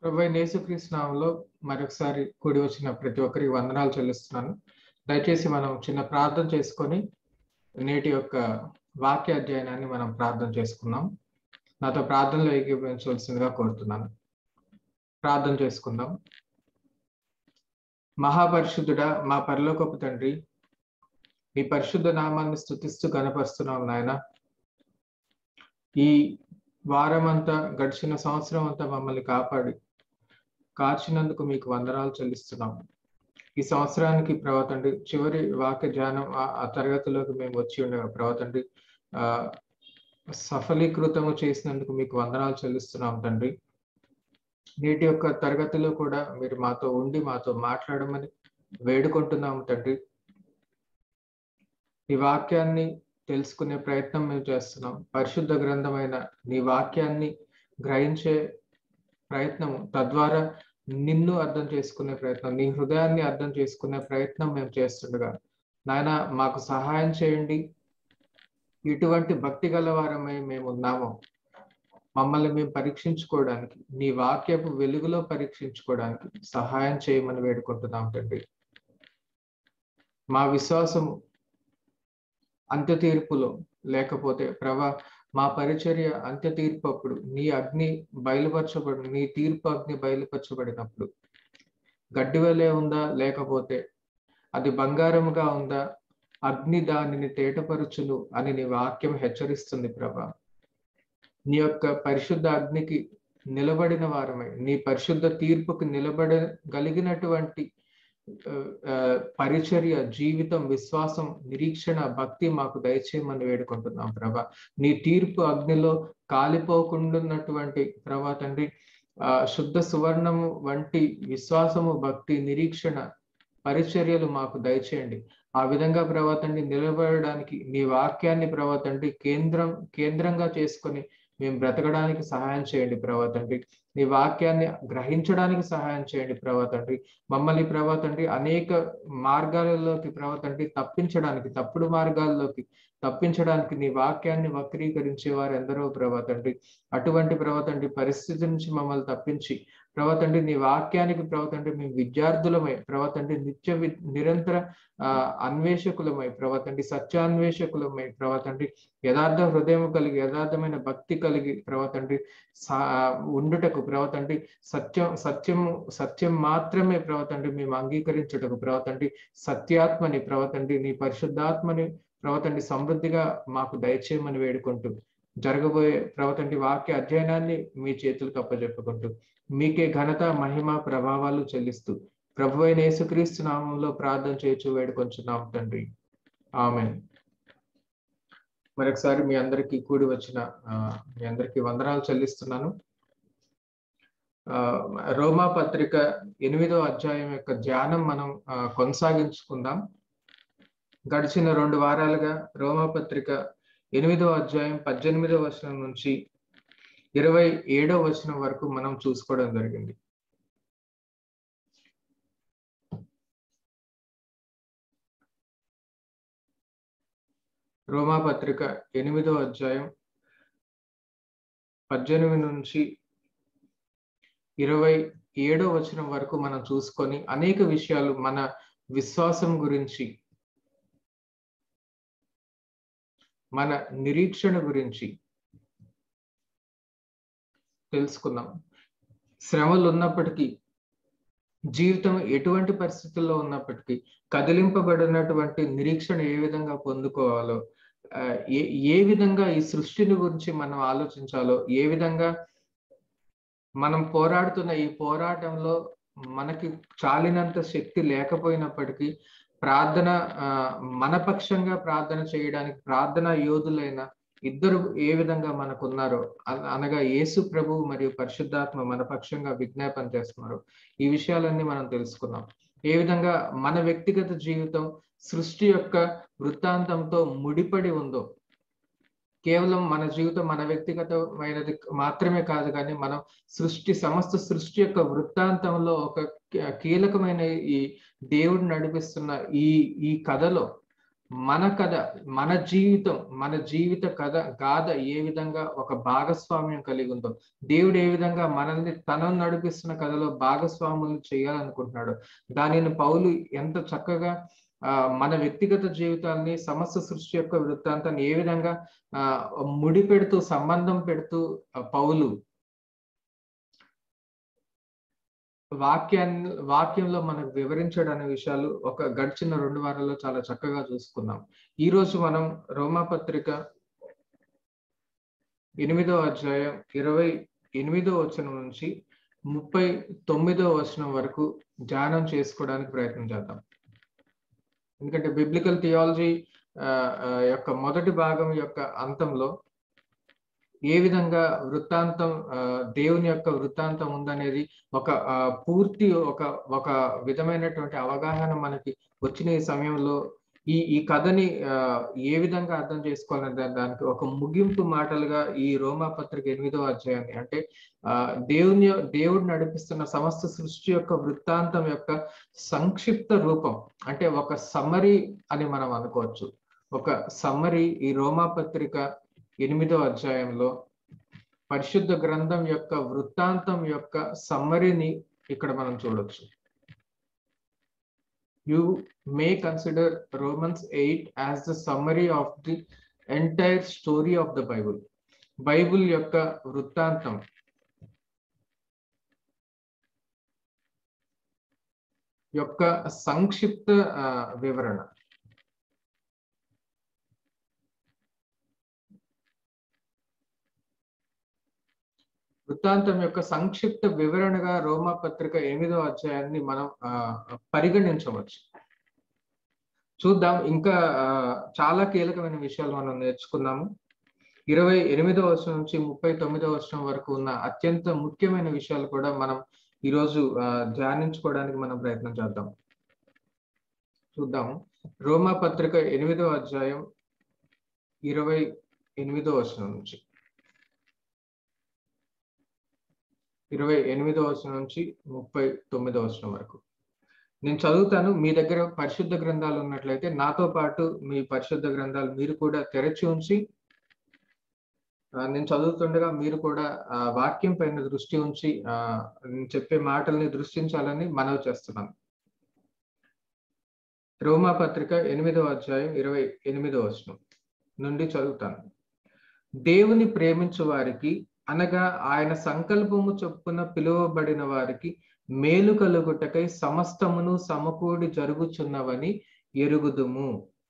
ప్రభు యేసుక్రీస్తునామంలో మరొకసారి కూడి వచ్చిన ప్రతి ఒక్కరికి వందనాలు చెల్లిస్తున్నాను దయచేసి మనం చిన్న ప్రార్థన చేసుకొని నేటి యొక్క వాక్య అధ్యయనాన్ని మనం ప్రార్థన చేసుకుందాం నాతో ప్రార్థనలో ఏకీభవించవలసిందిగా కోరుతున్నాను ప్రార్థన చేసుకుందాం మహాపరిశుద్ధుడా మా పరలోకపు తండ్రి మీ పరిశుద్ధ నామాన్ని స్థుతిస్తూ కనపరుస్తున్నాం నాయన ఈ వారం అంతా గడిచిన సంవత్సరం అంతా మమ్మల్ని కాపాడి కాచినందుకు మీకు వందనాలు చెల్లిస్తున్నాం ఈ సంవత్సరానికి ప్రవతండి చివరి వాక్య ధ్యానం ఆ తరగతిలోకి మేము వచ్చి ఉండగా ప్రవతండి ఆ సఫలీకృతము చేసినందుకు మీకు వందనాలు చెల్లిస్తున్నాం తండ్రి నేటి యొక్క తరగతిలో కూడా మీరు మాతో ఉండి మాతో మాట్లాడమని వేడుకుంటున్నాము తండ్రి ఈ వాక్యాన్ని తెలుసుకునే ప్రయత్నం మేము చేస్తున్నాం పరిశుద్ధ గ్రంథమైన నీ వాక్యాన్ని గ్రహించే ప్రయత్నము తద్వారా నిన్ను అర్థం చేసుకునే ప్రయత్నం నీ హృదయాన్ని అర్థం చేసుకునే ప్రయత్నం మేము చేస్తుండగా నాయన మాకు సహాయం చేయండి ఇటువంటి భక్తి గలవారమై మేము ఉన్నామో మమ్మల్ని మేము పరీక్షించుకోవడానికి నీ వాక్యపు వెలుగులో పరీక్షించుకోవడానికి సహాయం చేయమని వేడుకుంటున్నాం తండ్రి మా విశ్వాసము అంత్య తీర్పులో లేకపోతే ప్రభా మా పరిచర్య అంత్య తీర్పు అప్పుడు నీ అగ్ని బయలుపరచబడి నీ తీర్పు అగ్ని బయలుపరచబడినప్పుడు గడ్డి వలె ఉందా లేకపోతే అది బంగారముగా ఉందా అగ్ని దానిని తేటపరుచును అని నీ వాక్యం హెచ్చరిస్తుంది ప్రభా నీ యొక్క పరిశుద్ధ అగ్నికి నిలబడిన వారమై నీ పరిశుద్ధ తీర్పుకి నిలబడగలిగినటువంటి పరిచర్య జీవితం విశ్వాసం నిరీక్షణ భక్తి మాకు దయచేయమని వేడుకుంటున్నాం ప్రభా నీ తీర్పు అగ్నిలో కాలిపోకుండాన్నటువంటి ప్రభా తండ్రి ఆ శుద్ధ సువర్ణము వంటి విశ్వాసము భక్తి నిరీక్షణ పరిచర్యలు మాకు దయచేయండి ఆ విధంగా ప్రభాతండి నిలబడడానికి నీ వాక్యాన్ని ప్రభాతండి కేంద్రం కేంద్రంగా చేసుకొని మేము బ్రతకడానికి సహాయం చేయండి ప్రభా తండ్రి నీ వాక్యాన్ని గ్రహించడానికి సహాయం చేయండి ప్రభా తండ్రి మమ్మల్ని ప్రభా తండ్రి అనేక మార్గాలలోకి ప్రభా తండ్రి తప్పించడానికి తప్పుడు మార్గాల్లోకి తప్పించడానికి నీ వాక్యాన్ని వక్రీకరించే వారు ఎందరో ప్రభా తండ్రి అటువంటి ప్రభా తండ్రి పరిస్థితి నుంచి మమ్మల్ని తప్పించి ప్రభా తండ్రి నీ వాక్యానికి ప్రభా తండ్రి మేము విద్యార్థులమై ప్రభా తండ్రి నిత్య నిరంతర ఆ అన్వేషకులమై ప్రభా తండ్రి సత్యాన్వేషకులమై ప్రభా తండ్రి యథార్థ హృదయం కలిగి యథార్థమైన భక్తి కలిగి ప్రభా తండ్రి ఉండుటకు ప్రభా తండ్రి సత్యం సత్యము సత్యం మాత్రమే ప్రభా తండ్రి మేము అంగీకరించుటకు ప్రభా తండ్రి సత్యాత్మని ప్రభా తండ్రి నీ పరిశుద్ధాత్మని ప్రభా తండ్రి సమృద్ధిగా మాకు దయచేయమని వేడుకుంటూ జరగబోయే ప్రభతండి వాక్య అధ్యయనాన్ని మీ చేతులకు అప్పచెప్పుకుంటూ మీకే ఘనత మహిమ ప్రభావాలు చెల్లిస్తూ ప్రభు అయిన యేసుక్రీస్తు నామంలో ప్రార్థన చేయొచ్చు వేడుకొంచున్నాం తండ్రి ఆమె మరొకసారి మీ అందరికీ కూడి వచ్చిన మీ అందరికీ వందనాలు చెల్లిస్తున్నాను రోమా పత్రిక ఎనిమిదో అధ్యాయం యొక్క ధ్యానం మనం కొనసాగించుకుందాం గడిచిన రెండు వారాలుగా రోమా పత్రిక ఎనిమిదో అధ్యాయం పద్దెనిమిదో వచనం నుంచి ఇరవై ఏడో వచనం వరకు మనం చూసుకోవడం జరిగింది రోమా పత్రిక ఎనిమిదో అధ్యాయం పద్దెనిమిది నుంచి ఇరవై ఏడో వచనం వరకు మనం చూసుకొని అనేక విషయాలు మన విశ్వాసం గురించి మన నిరీక్షణ గురించి తెలుసుకుందాం శ్రమలు ఉన్నప్పటికీ జీవితం ఎటువంటి పరిస్థితుల్లో ఉన్నప్పటికీ కదిలింపబడినటువంటి నిరీక్షణ ఏ విధంగా పొందుకోవాలో ఏ ఏ విధంగా ఈ సృష్టిని గురించి మనం ఆలోచించాలో ఏ విధంగా మనం పోరాడుతున్న ఈ పోరాటంలో మనకి చాలినంత శక్తి లేకపోయినప్పటికీ ప్రార్థన మన పక్షంగా ప్రార్థన చేయడానికి ప్రార్థన యోధులైన ఇద్దరు ఏ విధంగా మనకున్నారో అనగా యేసు ప్రభు మరియు పరిశుద్ధాత్మ మన పక్షంగా విజ్ఞాపన చేస్తున్నారు ఈ విషయాలన్నీ మనం తెలుసుకున్నాం ఏ విధంగా మన వ్యక్తిగత జీవితం సృష్టి యొక్క వృత్తాంతంతో ముడిపడి ఉందో కేవలం మన జీవితం మన వ్యక్తిగతమైనది మాత్రమే కాదు కానీ మనం సృష్టి సమస్త సృష్టి యొక్క వృత్తాంతంలో ఒక కీలకమైన ఈ దేవుడు నడిపిస్తున్న ఈ ఈ కథలో మన కథ మన జీవితం మన జీవిత కథ గాథ ఏ విధంగా ఒక భాగస్వామ్యం కలిగి ఉందో దేవుడు ఏ విధంగా మనల్ని తనను నడిపిస్తున్న కథలో భాగస్వాములు చేయాలనుకుంటున్నాడు దానిని పౌలు ఎంత చక్కగా ఆ మన వ్యక్తిగత జీవితాన్ని సమస్త సృష్టి యొక్క వృత్తాంతాన్ని ఏ విధంగా ఆ ముడి పెడుతూ సంబంధం పెడుతూ పౌలు వాక్యాన్ని వాక్యంలో మనకు వివరించడం అనే విషయాలు ఒక గడిచిన రెండు వారాల్లో చాలా చక్కగా చూసుకున్నాం ఈ రోజు మనం రోమాపత్రిక ఎనిమిదో అధ్యాయం ఇరవై ఎనిమిదో వచనం నుంచి ముప్పై తొమ్మిదో వచనం వరకు ధ్యానం చేసుకోవడానికి ప్రయత్నం చేద్దాం ఎందుకంటే బిబ్లికల్ థియాలజీ యొక్క మొదటి భాగం యొక్క అంతంలో ఏ విధంగా వృత్తాంతం దేవుని యొక్క వృత్తాంతం ఉందనేది ఒక పూర్తి ఒక ఒక విధమైనటువంటి అవగాహన మనకి వచ్చిన ఈ సమయంలో ఈ ఈ కథని ఏ విధంగా అర్థం చేసుకోవాలనే దానికి ఒక ముగింపు మాటలుగా ఈ రోమా పత్రిక ఎనిమిదో అధ్యాయాన్ని అంటే ఆ దేవుని దేవుడు నడిపిస్తున్న సమస్త సృష్టి యొక్క వృత్తాంతం యొక్క సంక్షిప్త రూపం అంటే ఒక సమ్మరి అని మనం అనుకోవచ్చు ఒక సమ్మరి ఈ రోమా పత్రిక ఎనిమిదో అధ్యాయంలో పరిశుద్ధ గ్రంథం యొక్క వృత్తాంతం యొక్క సమ్మరిని ఇక్కడ మనం చూడొచ్చు you may consider Romans eight as the summary of the entire story of the Bible Bible యొక్క వృత్తాంతం యొక్క సంక్షిప్త వివరణ వృత్తాంతం యొక్క సంక్షిప్త వివరణగా రోమా పత్రిక ఎనిమిదో అధ్యాయాన్ని మనం పరిగణించవచ్చు చూద్దాం ఇంకా చాలా కీలకమైన విషయాలు మనం నేర్చుకున్నాము ఇరవై ఎనిమిదో వర్షం నుంచి ముప్పై తొమ్మిదో వర్షం వరకు ఉన్న అత్యంత ముఖ్యమైన విషయాలు కూడా మనం ఈరోజు ధ్యానించుకోవడానికి మనం ప్రయత్నం చేద్దాం చూద్దాము రోమా పత్రిక ఎనిమిదో అధ్యాయం ఇరవై ఎనిమిదో వర్షం నుంచి ఇరవై ఎనిమిదో వచనం నుంచి ముప్పై తొమ్మిదో వచనం వరకు నేను చదువుతాను మీ దగ్గర పరిశుద్ధ గ్రంథాలు ఉన్నట్లయితే నాతో పాటు మీ పరిశుద్ధ గ్రంథాలు మీరు కూడా తెరచి ఉంచి నేను చదువుతుండగా మీరు కూడా ఆ వాక్యం పైన దృష్టి ఉంచి ఆ నేను చెప్పే మాటల్ని దృష్టించాలని మనవి చేస్తున్నాను రోమా పత్రిక ఎనిమిదో అధ్యాయం ఇరవై ఎనిమిదో వచనం నుండి చదువుతాను దేవుని ప్రేమించు వారికి అనగా ఆయన సంకల్పము చొప్పున పిలువబడిన వారికి మేలు కలుగుటకై సమస్తమును సమకూడి జరుగుచున్నవని ఎరుగుదుము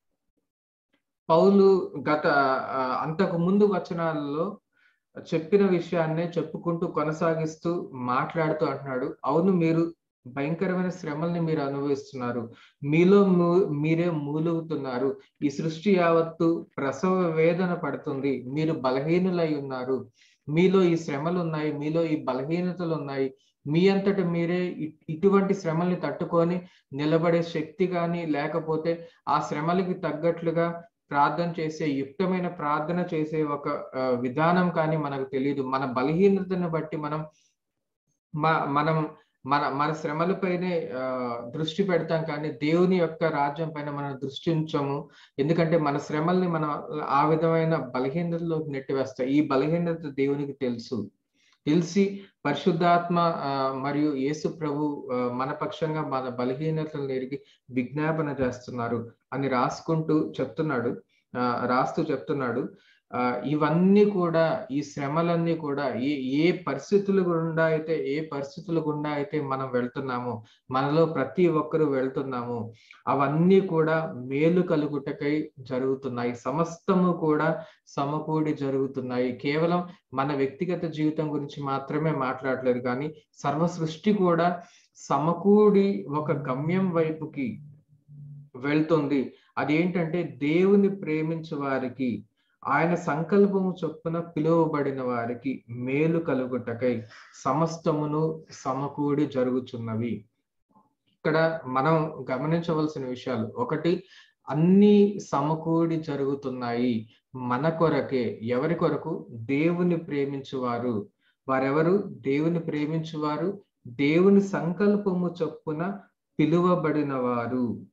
పౌలు గత అంతకు ముందు వచనాలలో చెప్పిన విషయాన్నే చెప్పుకుంటూ కొనసాగిస్తూ మాట్లాడుతూ అంటున్నాడు అవును మీరు భయంకరమైన శ్రమల్ని మీరు అనుభవిస్తున్నారు మీలో మీరే మూలుగుతున్నారు ఈ సృష్టి యావత్తు ప్రసవ వేదన పడుతుంది మీరు బలహీనులై ఉన్నారు మీలో ఈ శ్రమలు ఉన్నాయి మీలో ఈ బలహీనతలు ఉన్నాయి మీ అంతట మీరే ఇటువంటి శ్రమల్ని తట్టుకొని నిలబడే శక్తి కానీ లేకపోతే ఆ శ్రమలకి తగ్గట్లుగా ప్రార్థన చేసే యుక్తమైన ప్రార్థన చేసే ఒక విధానం కానీ మనకు తెలియదు మన బలహీనతను బట్టి మనం మనం మన మన శ్రమలపైనే దృష్టి పెడతాం కానీ దేవుని యొక్క రాజ్యం పైన మనం దృష్టి ఉంచము ఎందుకంటే మన శ్రమల్ని మనం ఆ విధమైన బలహీనతలోకి నెట్టివేస్తాయి ఈ బలహీనత దేవునికి తెలుసు తెలిసి పరిశుద్ధాత్మ మరియు యేసు ప్రభు మన పక్షంగా మన బలహీనతలను ఎరిగి విజ్ఞాపన చేస్తున్నారు అని రాసుకుంటూ చెప్తున్నాడు రాస్తూ చెప్తున్నాడు ఇవన్నీ కూడా ఈ శ్రమలన్నీ కూడా ఏ ఏ పరిస్థితుల గుండా అయితే ఏ పరిస్థితుల గుండా అయితే మనం వెళ్తున్నామో మనలో ప్రతి ఒక్కరు వెళ్తున్నాము అవన్నీ కూడా మేలు కలుగుటకై జరుగుతున్నాయి సమస్తము కూడా సమకూడి జరుగుతున్నాయి కేవలం మన వ్యక్తిగత జీవితం గురించి మాత్రమే మాట్లాడలేదు కానీ సర్వ సృష్టి కూడా సమకూడి ఒక గమ్యం వైపుకి వెళ్తుంది అదేంటంటే దేవుని ప్రేమించే వారికి ఆయన సంకల్పము చొప్పున పిలువబడిన వారికి మేలు కలుగుటకై సమస్తమును సమకూడి జరుగుచున్నవి ఇక్కడ మనం గమనించవలసిన విషయాలు ఒకటి అన్ని సమకూడి జరుగుతున్నాయి మన కొరకే ఎవరి కొరకు దేవుని ప్రేమించువారు వారెవరు దేవుని ప్రేమించువారు దేవుని సంకల్పము చొప్పున పిలువబడిన వారు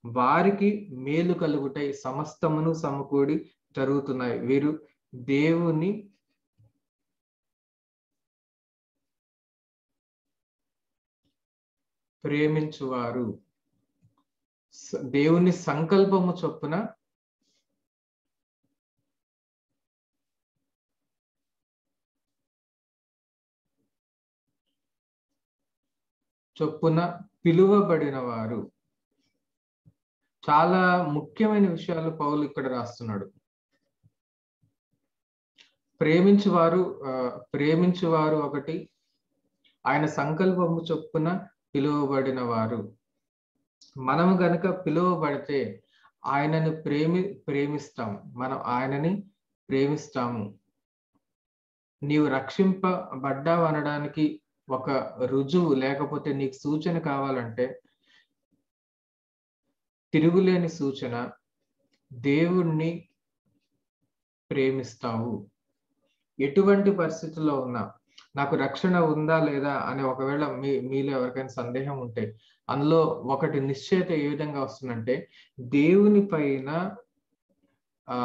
వారికి మేలు కలుగుటై సమస్తమును సమకూడి జరుగుతున్నాయి వీరు దేవుని ప్రేమించువారు స- దేవుని సంకల్పము చొప్పున చొప్పున పిలువబడిన వారు చాలా ముఖ్యమైన విషయాలు పౌలు ఇక్కడ రాస్తున్నాడు ప్రేమించువారు ఆ, ప్రేమించువారు ఒకటి ఆయన సంకల్పము చొప్పున పిలువబడిన వారు మనము గనుక పిలువబడితే ఆయనను ప్రేమి ప్రేమిస్తాం మనం ఆయనని ప్రేమిస్తాము నీవు రక్షింపబడ్డావు అనడానికి ఒక రుజువు లేకపోతే నీకు సూచన కావాలంటే తిరుగులేని సూచన దేవుణ్ణి ప్రేమిస్తావు ఎటువంటి పరిస్థితుల్లో ఉన్నా నాకు రక్షణ ఉందా లేదా అని ఒకవేళ మీ మీలో ఎవరికైనా సందేహం ఉంటే అందులో ఒకటి నిశ్చయత ఏ విధంగా వస్తుందంటే దేవుని పైన ఆ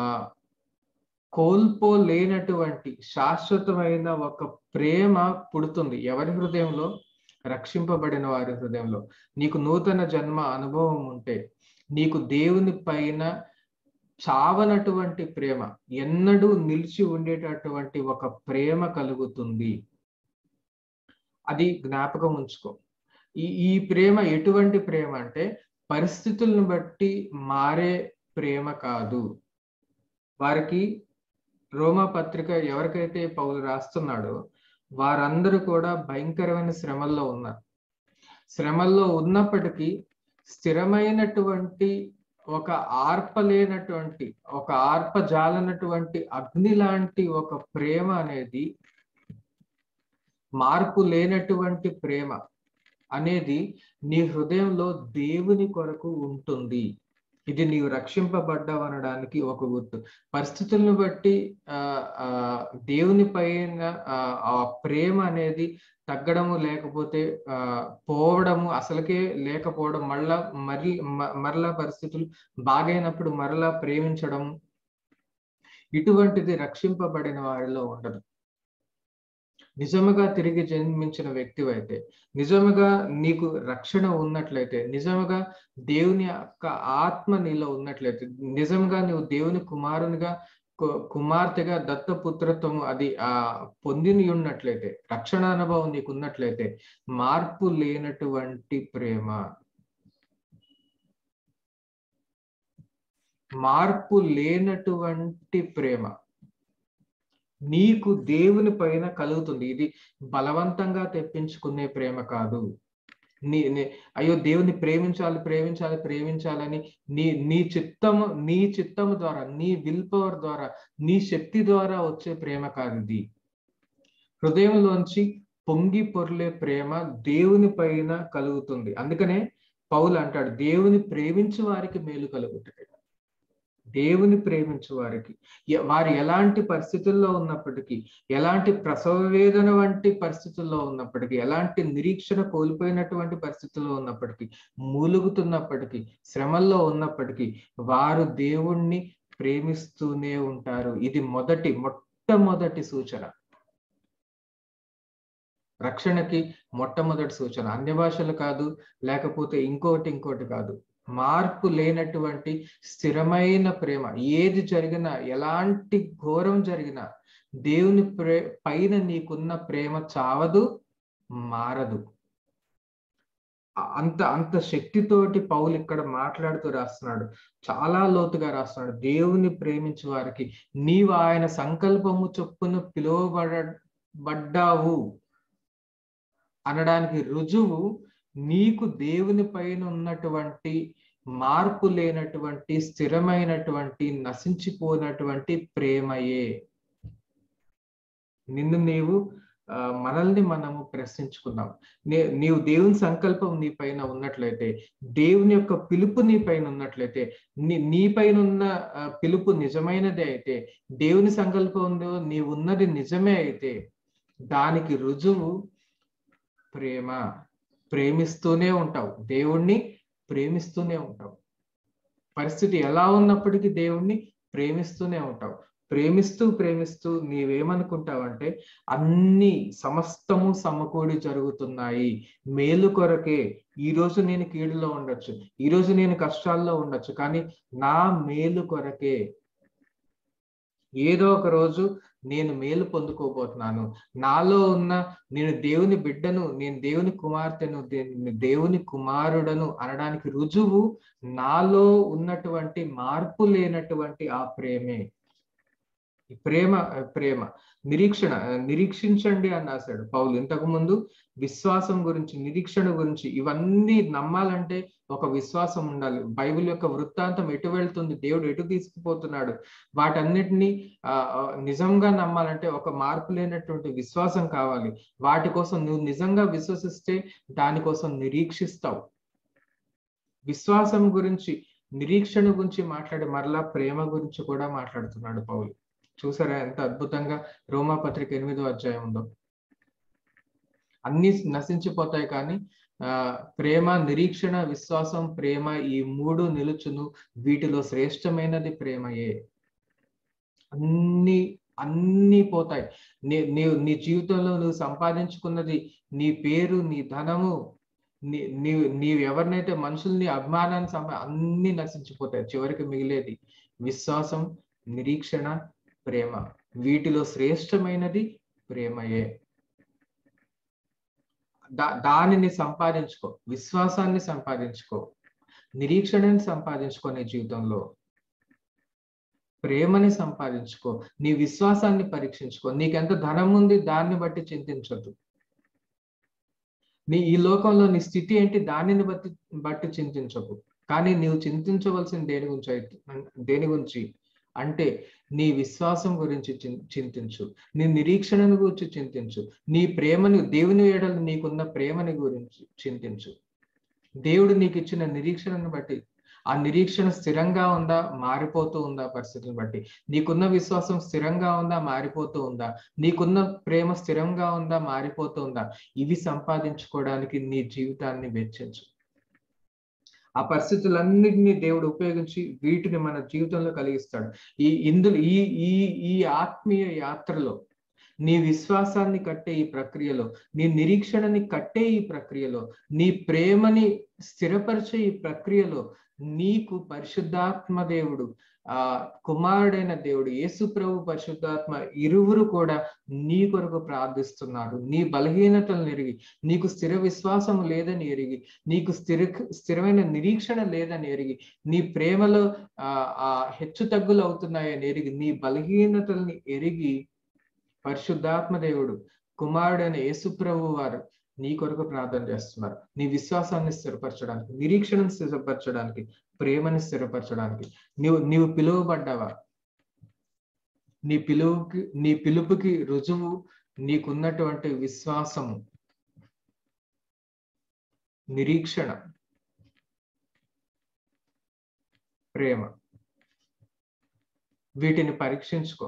కోల్పోలేనటువంటి శాశ్వతమైన ఒక ప్రేమ పుడుతుంది ఎవరి హృదయంలో రక్షింపబడిన వారి హృదయంలో నీకు నూతన జన్మ అనుభవం ఉంటే నీకు దేవుని పైన చావనటువంటి ప్రేమ ఎన్నడూ నిలిచి ఉండేటటువంటి ఒక ప్రేమ కలుగుతుంది అది జ్ఞాపకం ఉంచుకో ఈ ఈ ప్రేమ ఎటువంటి ప్రేమ అంటే పరిస్థితులను బట్టి మారే ప్రేమ కాదు వారికి రోమా పత్రిక ఎవరికైతే పౌలు రాస్తున్నాడో వారందరూ కూడా భయంకరమైన శ్రమల్లో ఉన్నారు శ్రమల్లో ఉన్నప్పటికీ స్థిరమైనటువంటి ఒక ఆర్పలేనటువంటి ఒక ఆర్పజాలనటువంటి అగ్ని లాంటి ఒక ప్రేమ అనేది మార్పు లేనటువంటి ప్రేమ అనేది నీ హృదయంలో దేవుని కొరకు ఉంటుంది ఇది నీవు రక్షింపబడ్డావు అనడానికి ఒక గుర్తు పరిస్థితులను బట్టి ఆ ఆ దేవుని పైన ఆ ఆ ప్రేమ అనేది తగ్గడము లేకపోతే ఆ పోవడము అసలుకే లేకపోవడం మళ్ళా మరి మ- మరలా పరిస్థితులు బాగైనప్పుడు మరలా ప్రేమించడం ఇటువంటిది రక్షింపబడిన వారిలో ఉండదు నిజముగా తిరిగి జన్మించిన వ్యక్తివైతే నిజముగా నీకు రక్షణ ఉన్నట్లయితే నిజముగా దేవుని యొక్క ఆత్మ నీలో ఉన్నట్లయితే నిజంగా నువ్వు దేవుని కుమారునిగా కు- కుమార్తెగా దత్తపుత్రత్వము అది ఆ పొందిని ఉన్నట్లయితే రక్షణ అనుభవం నీకు ఉన్నట్లయితే మార్పు లేనటువంటి ప్రేమ మార్పు లేనటువంటి ప్రేమ నీకు దేవుని పైన కలుగుతుంది ఇది బలవంతంగా తెప్పించుకునే ప్రేమ కాదు నీ నీ- అయ్యో దేవుని ప్రేమించాలి ప్రేమించాలి ప్రేమించాలని నీ నీ చిత్తము నీ చిత్తము ద్వారా నీ విల్ పవర్ ద్వారా నీ శక్తి ద్వారా వచ్చే ప్రేమ కాదు ఇది హృదయంలోంచి పొంగి పొర్లే ప్రేమ దేవుని పైన కలుగుతుంది అందుకనే పౌలు అంటాడు దేవుని ప్రేమించు వారికి మేలు కలుగుతాడు దేవుని ప్రేమించు వారికి ఎ- వారు ఎలాంటి పరిస్థితుల్లో ఉన్నప్పటికీ ఎలాంటి ప్రసవ వేదన వంటి పరిస్థితుల్లో ఉన్నప్పటికీ ఎలాంటి నిరీక్షణ కోల్పోయినటువంటి పరిస్థితుల్లో ఉన్నప్పటికీ మూలుగుతున్నప్పటికీ శ్రమల్లో ఉన్నప్పటికీ వారు దేవుణ్ణి ప్రేమిస్తూనే ఉంటారు ఇది మొదటి మొట్టమొదటి సూచన రక్షణకి మొట్టమొదటి సూచన అన్య భాషలు కాదు లేకపోతే ఇంకోటి ఇంకోటి కాదు మార్పు లేనటువంటి స్థిరమైన ప్రేమ ఏది జరిగినా ఎలాంటి ఘోరం జరిగినా దేవుని ప్రే పైన నీకున్న ప్రేమ చావదు మారదు అ- అంత అంత శక్తితోటి పౌలు ఇక్కడ మాట్లాడుతూ రాస్తున్నాడు చాలా లోతుగా రాస్తున్నాడు దేవుని ప్రేమించు వారికి నీవు ఆయన సంకల్పము చొప్పున పిలువబడ బడ్డావు అనడానికి రుజువు నీకు దేవుని పైన ఉన్నటువంటి మార్పు లేనటువంటి స్థిరమైనటువంటి నశించిపోయినటువంటి ప్రేమయే నిన్ను నీవు ఆ, మనల్ని మనము ప్రశ్నించుకుందాం నీ- నీవు దేవుని సంకల్పం నీ పైన ఉన్నట్లయితే దేవుని యొక్క పిలుపు నీ పైన ఉన్నట్లయితే నీ నీ పైన ఉన్న ఆ, పిలుపు నిజమైనదే అయితే దేవుని సంకల్పంలో నీవు ఉన్నది నిజమే అయితే దానికి రుజువు ప్రేమ ప్రేమిస్తూనే ఉంటావు దేవుణ్ణి ప్రేమిస్తూనే ఉంటావు పరిస్థితి ఎలా ఉన్నప్పటికీ దేవుణ్ణి ప్రేమిస్తూనే ఉంటావు ప్రేమిస్తూ ప్రేమిస్తూ నీవేమనుకుంటావంటే అన్ని సమస్తము సమకూడి జరుగుతున్నాయి మేలు కొరకే ఈ రోజు నేను కీడులో ఉండొచ్చు ఈ రోజు నేను కష్టాల్లో ఉండొచ్చు కానీ నా మేలు కొరకే ఏదో ఒక రోజు నేను మేలు పొందుకోబోతున్నాను నాలో ఉన్న నేను దేవుని బిడ్డను నేను దేవుని కుమార్తెను దేవుని కుమారుడను అనడానికి రుజువు నాలో ఉన్నటువంటి మార్పు లేనటువంటి ఆ ప్రేమే ప్రేమ ప్రేమ నిరీక్షణ నిరీక్షించండి అని రాశాడు పౌలు ఇంతకు ముందు విశ్వాసం గురించి నిరీక్షణ గురించి ఇవన్నీ నమ్మాలంటే ఒక విశ్వాసం ఉండాలి బైబిల్ యొక్క వృత్తాంతం ఎటు వెళ్తుంది దేవుడు ఎటు తీసుకుపోతున్నాడు వాటన్నిటిని ఆ నిజంగా నమ్మాలంటే ఒక మార్పు లేనటువంటి విశ్వాసం కావాలి వాటి కోసం నువ్వు నిజంగా విశ్వసిస్తే దానికోసం నిరీక్షిస్తావు విశ్వాసం గురించి నిరీక్షణ గురించి మాట్లాడి మరలా ప్రేమ గురించి కూడా మాట్లాడుతున్నాడు పౌలు చూసారా ఎంత అద్భుతంగా రోమా పత్రిక ఎనిమిదో అధ్యాయం ఉందో అన్ని నశించిపోతాయి కానీ ఆ ప్రేమ నిరీక్షణ విశ్వాసం ప్రేమ ఈ మూడు నిలుచును వీటిలో శ్రేష్టమైనది ప్రేమయే అన్ని అన్ని పోతాయి నీ నీవు నీ జీవితంలో నువ్వు సంపాదించుకున్నది నీ పేరు నీ ధనము నీ నీవు నీవు ఎవరినైతే మనుషుల్ని అభిమానాన్ని సంపా అన్ని నశించిపోతాయి చివరికి మిగిలేది విశ్వాసం నిరీక్షణ ప్రేమ వీటిలో శ్రేష్టమైనది ప్రేమయే దా దానిని సంపాదించుకో విశ్వాసాన్ని సంపాదించుకో నిరీక్షణని సంపాదించుకో నీ జీవితంలో ప్రేమని సంపాదించుకో నీ విశ్వాసాన్ని పరీక్షించుకో నీకెంత ధనం ఉంది దాన్ని బట్టి చింతించొద్దు నీ ఈ లోకంలో నీ స్థితి ఏంటి దానిని బట్టి బట్టి చింతించకు కానీ నీవు చింతించవలసిన దేని గురించి అయితే దేని గురించి అంటే నీ విశ్వాసం గురించి చింతించు నీ నిరీక్షణను గురించి చింతించు నీ ప్రేమని దేవుని ఏడలు నీకున్న ప్రేమని గురించి చింతించు దేవుడు నీకు ఇచ్చిన నిరీక్షణను బట్టి ఆ నిరీక్షణ స్థిరంగా ఉందా మారిపోతూ ఉందా పరిస్థితిని బట్టి నీకున్న విశ్వాసం స్థిరంగా ఉందా మారిపోతూ ఉందా నీకున్న ప్రేమ స్థిరంగా ఉందా మారిపోతూ ఉందా ఇవి సంపాదించుకోవడానికి నీ జీవితాన్ని వెచ్చించు ఆ పరిస్థితులన్నింటినీ దేవుడు ఉపయోగించి వీటిని మన జీవితంలో కలిగిస్తాడు ఈ ఇందులో ఈ ఈ ఈ ఆత్మీయ యాత్రలో నీ విశ్వాసాన్ని కట్టే ఈ ప్రక్రియలో నీ నిరీక్షణని కట్టే ఈ ప్రక్రియలో నీ ప్రేమని స్థిరపరిచే ఈ ప్రక్రియలో నీకు పరిశుద్ధాత్మ దేవుడు ఆ కుమారుడైన దేవుడు యేసు ప్రభు పరిశుద్ధాత్మ ఇరువురు కూడా నీ కొరకు ప్రార్థిస్తున్నారు నీ బలహీనతలను ఎరిగి నీకు స్థిర విశ్వాసం లేదని ఎరిగి నీకు స్థిర స్థిరమైన నిరీక్షణ లేదని ఎరిగి నీ ప్రేమలో ఆ ఆ హెచ్చు తగ్గులు అవుతున్నాయని ఎరిగి నీ బలహీనతల్ని ఎరిగి పరిశుద్ధాత్మ దేవుడు కుమారుడైన యేసు ప్రభు వారు నీ కొరకు ప్రార్థన చేస్తున్నారు నీ విశ్వాసాన్ని స్థిరపరచడానికి నిరీక్షణను స్థిరపరచడానికి ప్రేమని స్థిరపరచడానికి నీవు నీవు పిలువబడ్డావా నీ పిలువుకి నీ పిలుపుకి రుజువు నీకున్నటువంటి విశ్వాసము నిరీక్షణ ప్రేమ వీటిని పరీక్షించుకో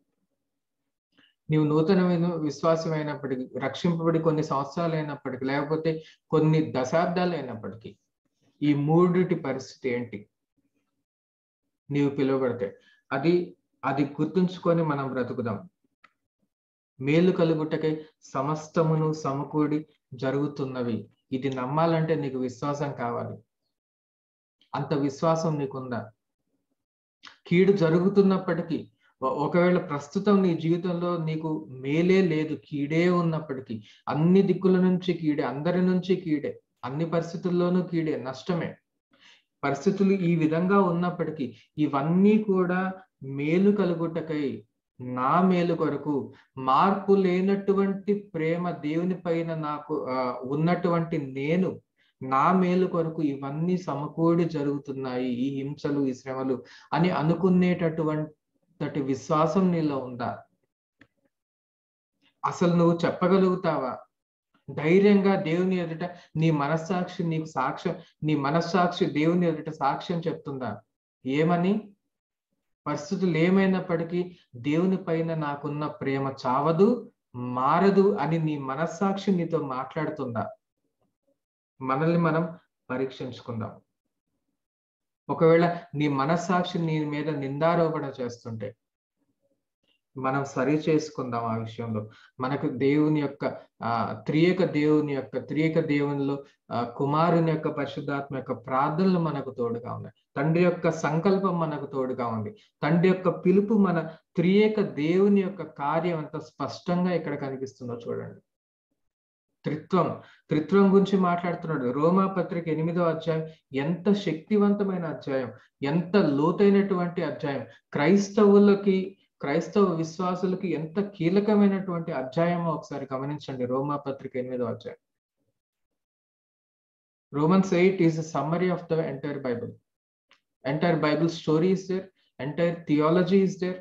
నీవు నూతనమైన విశ్వాసం అయినప్పటికీ రక్షింపబడి కొన్ని సంవత్సరాలు అయినప్పటికీ లేకపోతే కొన్ని దశాబ్దాలు అయినప్పటికీ ఈ మూడిటి పరిస్థితి ఏంటి నీవు పిలువబడితే అది అది గుర్తుంచుకొని మనం బ్రతుకుదాం మేలు కలుగుటకై సమస్తమును సమకూడి జరుగుతున్నవి ఇది నమ్మాలంటే నీకు విశ్వాసం కావాలి అంత విశ్వాసం నీకుందా కీడు జరుగుతున్నప్పటికీ ఒకవేళ ప్రస్తుతం నీ జీవితంలో నీకు మేలే లేదు కీడే ఉన్నప్పటికీ అన్ని దిక్కుల నుంచి కీడే అందరి నుంచి కీడే అన్ని పరిస్థితుల్లోనూ కీడే నష్టమే పరిస్థితులు ఈ విధంగా ఉన్నప్పటికీ ఇవన్నీ కూడా మేలు కలుగుటకై నా మేలు కొరకు మార్పు లేనటువంటి ప్రేమ దేవుని పైన నాకు ఉన్నటువంటి నేను నా మేలు కొరకు ఇవన్నీ సమకూడి జరుగుతున్నాయి ఈ హింసలు ఈ శ్రమలు అని అనుకునేటటువంటి విశ్వాసం నీలో ఉందా అసలు నువ్వు చెప్పగలుగుతావా ధైర్యంగా దేవుని ఎదుట నీ మనస్సాక్షి నీకు సాక్ష్యం నీ మనస్సాక్షి దేవుని ఎదుట సాక్ష్యం చెప్తుందా ఏమని పరిస్థితులు ఏమైనప్పటికీ దేవుని పైన నాకున్న ప్రేమ చావదు మారదు అని నీ మనస్సాక్షి నీతో మాట్లాడుతుందా మనల్ని మనం పరీక్షించుకుందాం ఒకవేళ నీ మనస్సాక్షి నీ మీద నిందారోపణ చేస్తుంటే మనం సరి చేసుకుందాం ఆ విషయంలో మనకు దేవుని యొక్క ఆ త్రియక దేవుని యొక్క త్రియక దేవునిలో ఆ కుమారుని యొక్క పరిశుద్ధాత్మ యొక్క ప్రార్థనలు మనకు తోడుగా ఉన్నాయి తండ్రి యొక్క సంకల్పం మనకు తోడుగా ఉంది తండ్రి యొక్క పిలుపు మన త్రియక దేవుని యొక్క కార్యం అంత స్పష్టంగా ఇక్కడ కనిపిస్తుందో చూడండి త్రిత్వం త్రిత్వం గురించి మాట్లాడుతున్నాడు రోమా పత్రిక ఎనిమిదో అధ్యాయం ఎంత శక్తివంతమైన అధ్యాయం ఎంత లోతైనటువంటి అధ్యాయం క్రైస్తవులకి క్రైస్తవ విశ్వాసులకి ఎంత కీలకమైనటువంటి అధ్యాయమో ఒకసారి గమనించండి రోమా పత్రిక ఎనిమిదో అధ్యాయం Romans eight is the summary of the entire Bible entire Bible story is there entire theology is there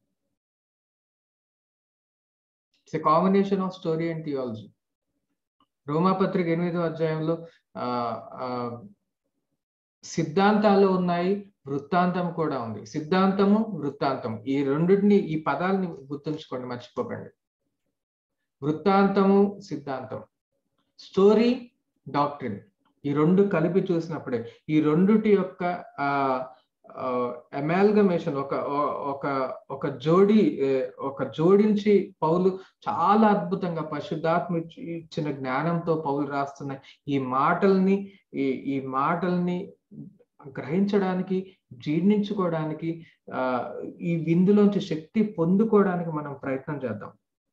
it's a combination of story and theology రోమాపత్రిక ఎనిమిదో అధ్యాయంలో ఆ సిద్ధాంతాలు ఉన్నాయి వృత్తాంతం కూడా ఉంది సిద్ధాంతము వృత్తాంతం ఈ రెండింటిని ఈ పదాలని గుర్తుంచుకోండి మర్చిపోకండి వృత్తాంతము సిద్ధాంతం స్టోరీ డాక్ట్రిన్ ఈ రెండు కలిపి చూసినప్పుడే ఈ రెండుటి యొక్క ఆ అమాల్గమేషన్ ఒక ఒక ఒక జోడి ఒక జోడించి పౌలు చాలా అద్భుతంగా పరిశుద్ధాత్మ ఇచ్చిన జ్ఞానంతో పౌలు రాస్తున్న ఈ మాటల్ని ఈ ఈ మాటల్ని గ్రహించడానికి జీర్ణించుకోవడానికి ఆ ఈ విందులోంచి శక్తి పొందుకోవడానికి మనం ప్రయత్నం చేద్దాం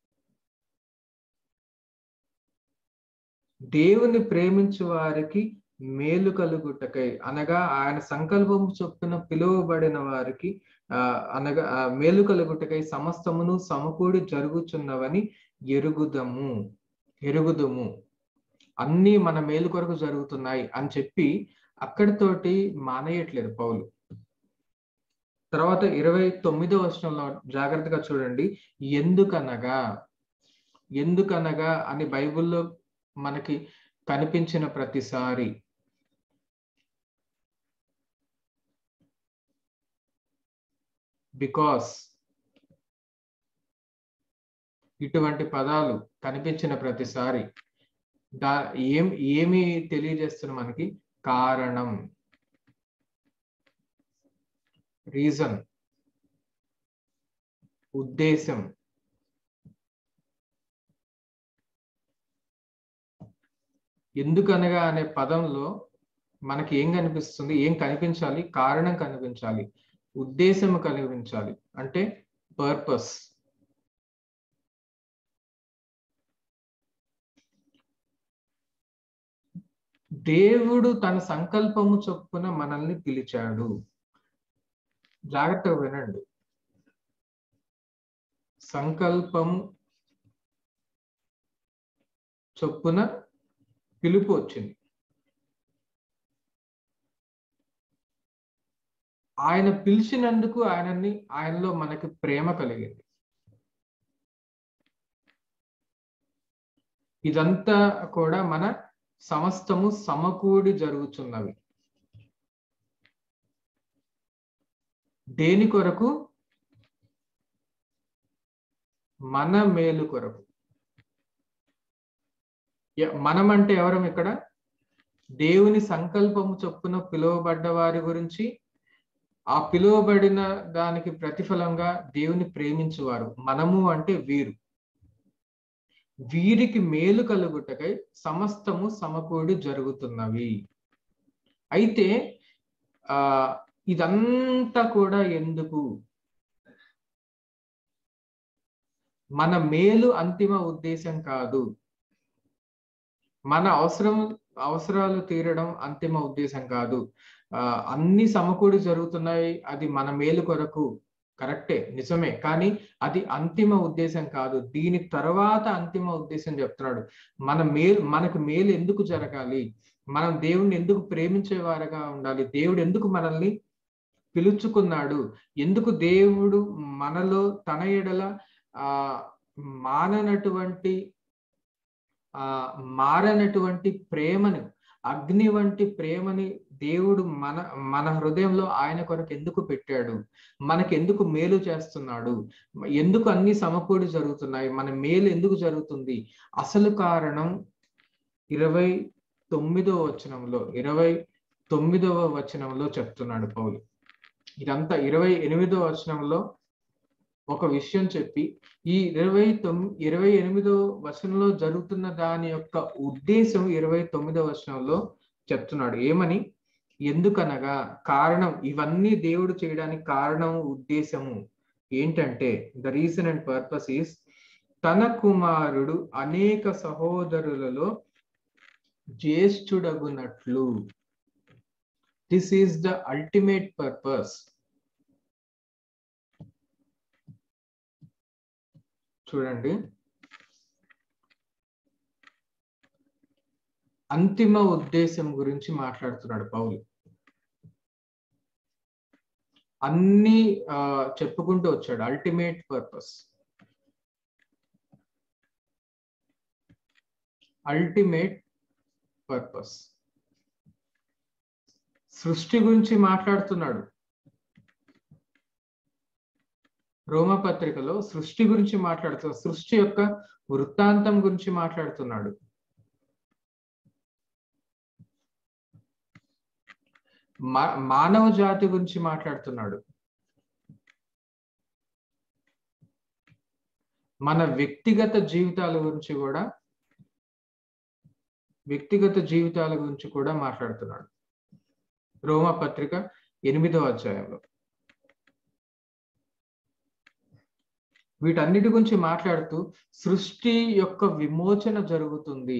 దేవుని ప్రేమించు వారికి మేలు కలుగుటకై అనగా ఆయన సంకల్పం చొప్పున పిలువబడిన వారికి ఆ అనగా మేలు కలుగుటకై సమస్తమును సమకూడి జరుగుచున్నవని ఎరుగుదము ఎరుగుదము అన్ని మన మేలు కొరకు జరుగుతున్నాయి అని చెప్పి అక్కడితోటి మానేయట్లేదు పౌలు తర్వాత ఇరవై తొమ్మిదో వర్షంలో జాగ్రత్తగా చూడండి ఎందుకనగా ఎందుకనగా అని బైబిల్లో మనకి కనిపించిన ప్రతిసారి బికాస్ ఇటువంటి పదాలు కనిపించిన ప్రతిసారి దా ఏం ఏమి తెలియజేస్తున్న మనకి కారణం రీజన్ ఉద్దేశం ఎందుకనగా అనే పదంలో మనకి ఏం కనిపిస్తుంది ఏం కనిపించాలి కారణం కనిపించాలి ఉద్దేశం కనిపించాలి అంటే పర్పస్ దేవుడు తన సంకల్పము చొప్పున మనల్ని పిలిచాడు జాగ్రత్తగా వినండి సంకల్పము చొప్పున పిలుపు వచ్చింది ఆయన పిలిచినందుకు ఆయనని ఆయనలో మనకి ప్రేమ కలిగింది ఇదంతా కూడా మన సమస్తము సమకూడి జరుగుతున్నవి దేని కొరకు మన మేలు కొరకు మనం అంటే ఎవరం ఇక్కడ దేవుని సంకల్పము చొప్పున పిలువబడ్డ వారి గురించి ఆ పిలువబడిన దానికి ప్రతిఫలంగా దేవుని ప్రేమించువారు మనము అంటే వీరు వీరికి మేలు కలుగుటకై సమస్తము సమకూడి జరుగుతున్నవి అయితే ఆ ఇదంతా కూడా ఎందుకు మన మేలు అంతిమ ఉద్దేశం కాదు మన అవసరం అవసరాలు తీరడం అంతిమ ఉద్దేశం కాదు ఆ అన్ని సమకూడి జరుగుతున్నాయి అది మన మేలు కొరకు కరెక్టే నిజమే కానీ అది అంతిమ ఉద్దేశం కాదు దీని తర్వాత అంతిమ ఉద్దేశం చెప్తున్నాడు మన మేలు మనకు మేలు ఎందుకు జరగాలి మనం దేవుణ్ణి ఎందుకు ప్రేమించేవారుగా ఉండాలి దేవుడు ఎందుకు మనల్ని పిలుచుకున్నాడు ఎందుకు దేవుడు మనలో తన ఎడల ఆ మాననటువంటి ఆ మారనటువంటి ప్రేమను అగ్ని వంటి ప్రేమని దేవుడు మన మన హృదయంలో ఆయన కొరకు ఎందుకు పెట్టాడు మనకి ఎందుకు మేలు చేస్తున్నాడు ఎందుకు అన్ని సమకూడి జరుగుతున్నాయి మన మేలు ఎందుకు జరుగుతుంది అసలు కారణం ఇరవై తొమ్మిదో వచనంలో ఇరవై తొమ్మిదవ వచనంలో చెప్తున్నాడు పౌలు ఇదంతా ఇరవై ఎనిమిదవ వచనంలో ఒక విషయం చెప్పి ఈ ఇరవై తొమ్మిది ఇరవై ఎనిమిదో వచనంలో జరుగుతున్న దాని యొక్క ఉద్దేశం ఇరవై తొమ్మిదవ వచనంలో చెప్తున్నాడు ఏమని ఎందుకనగా కారణం ఇవన్నీ దేవుడు చేయడానికి కారణం ఉద్దేశము ఏంటంటే the reason and purpose is తన కుమారుడు అనేక సహోదరులలో జ్యేష్ఠుడగునట్లు this is the ultimate purpose చూడండి అంతిమ ఉద్దేశం గురించి మాట్లాడుతున్నాడు పౌలు అన్ని చెప్పుకుంటూ వచ్చాడు అల్టిమేట్ పర్పస్ అల్టిమేట్ పర్పస్ సృష్టి గురించి మాట్లాడుతున్నాడు రోమపత్రికలో సృష్టి గురించి మాట్లాడుతున్నాడు సృష్టి యొక్క వృత్తాంతం గురించి మాట్లాడుతున్నాడు మానవ జాతి గురించి మాట్లాడుతున్నాడు మన వ్యక్తిగత జీవితాల గురించి కూడా వ్యక్తిగత జీవితాల గురించి కూడా మాట్లాడుతున్నాడు రోమ పత్రిక ఎనిమిదవ అధ్యాయంలో వీటన్నిటి గురించి మాట్లాడుతూ సృష్టి యొక్క విమోచన జరుగుతుంది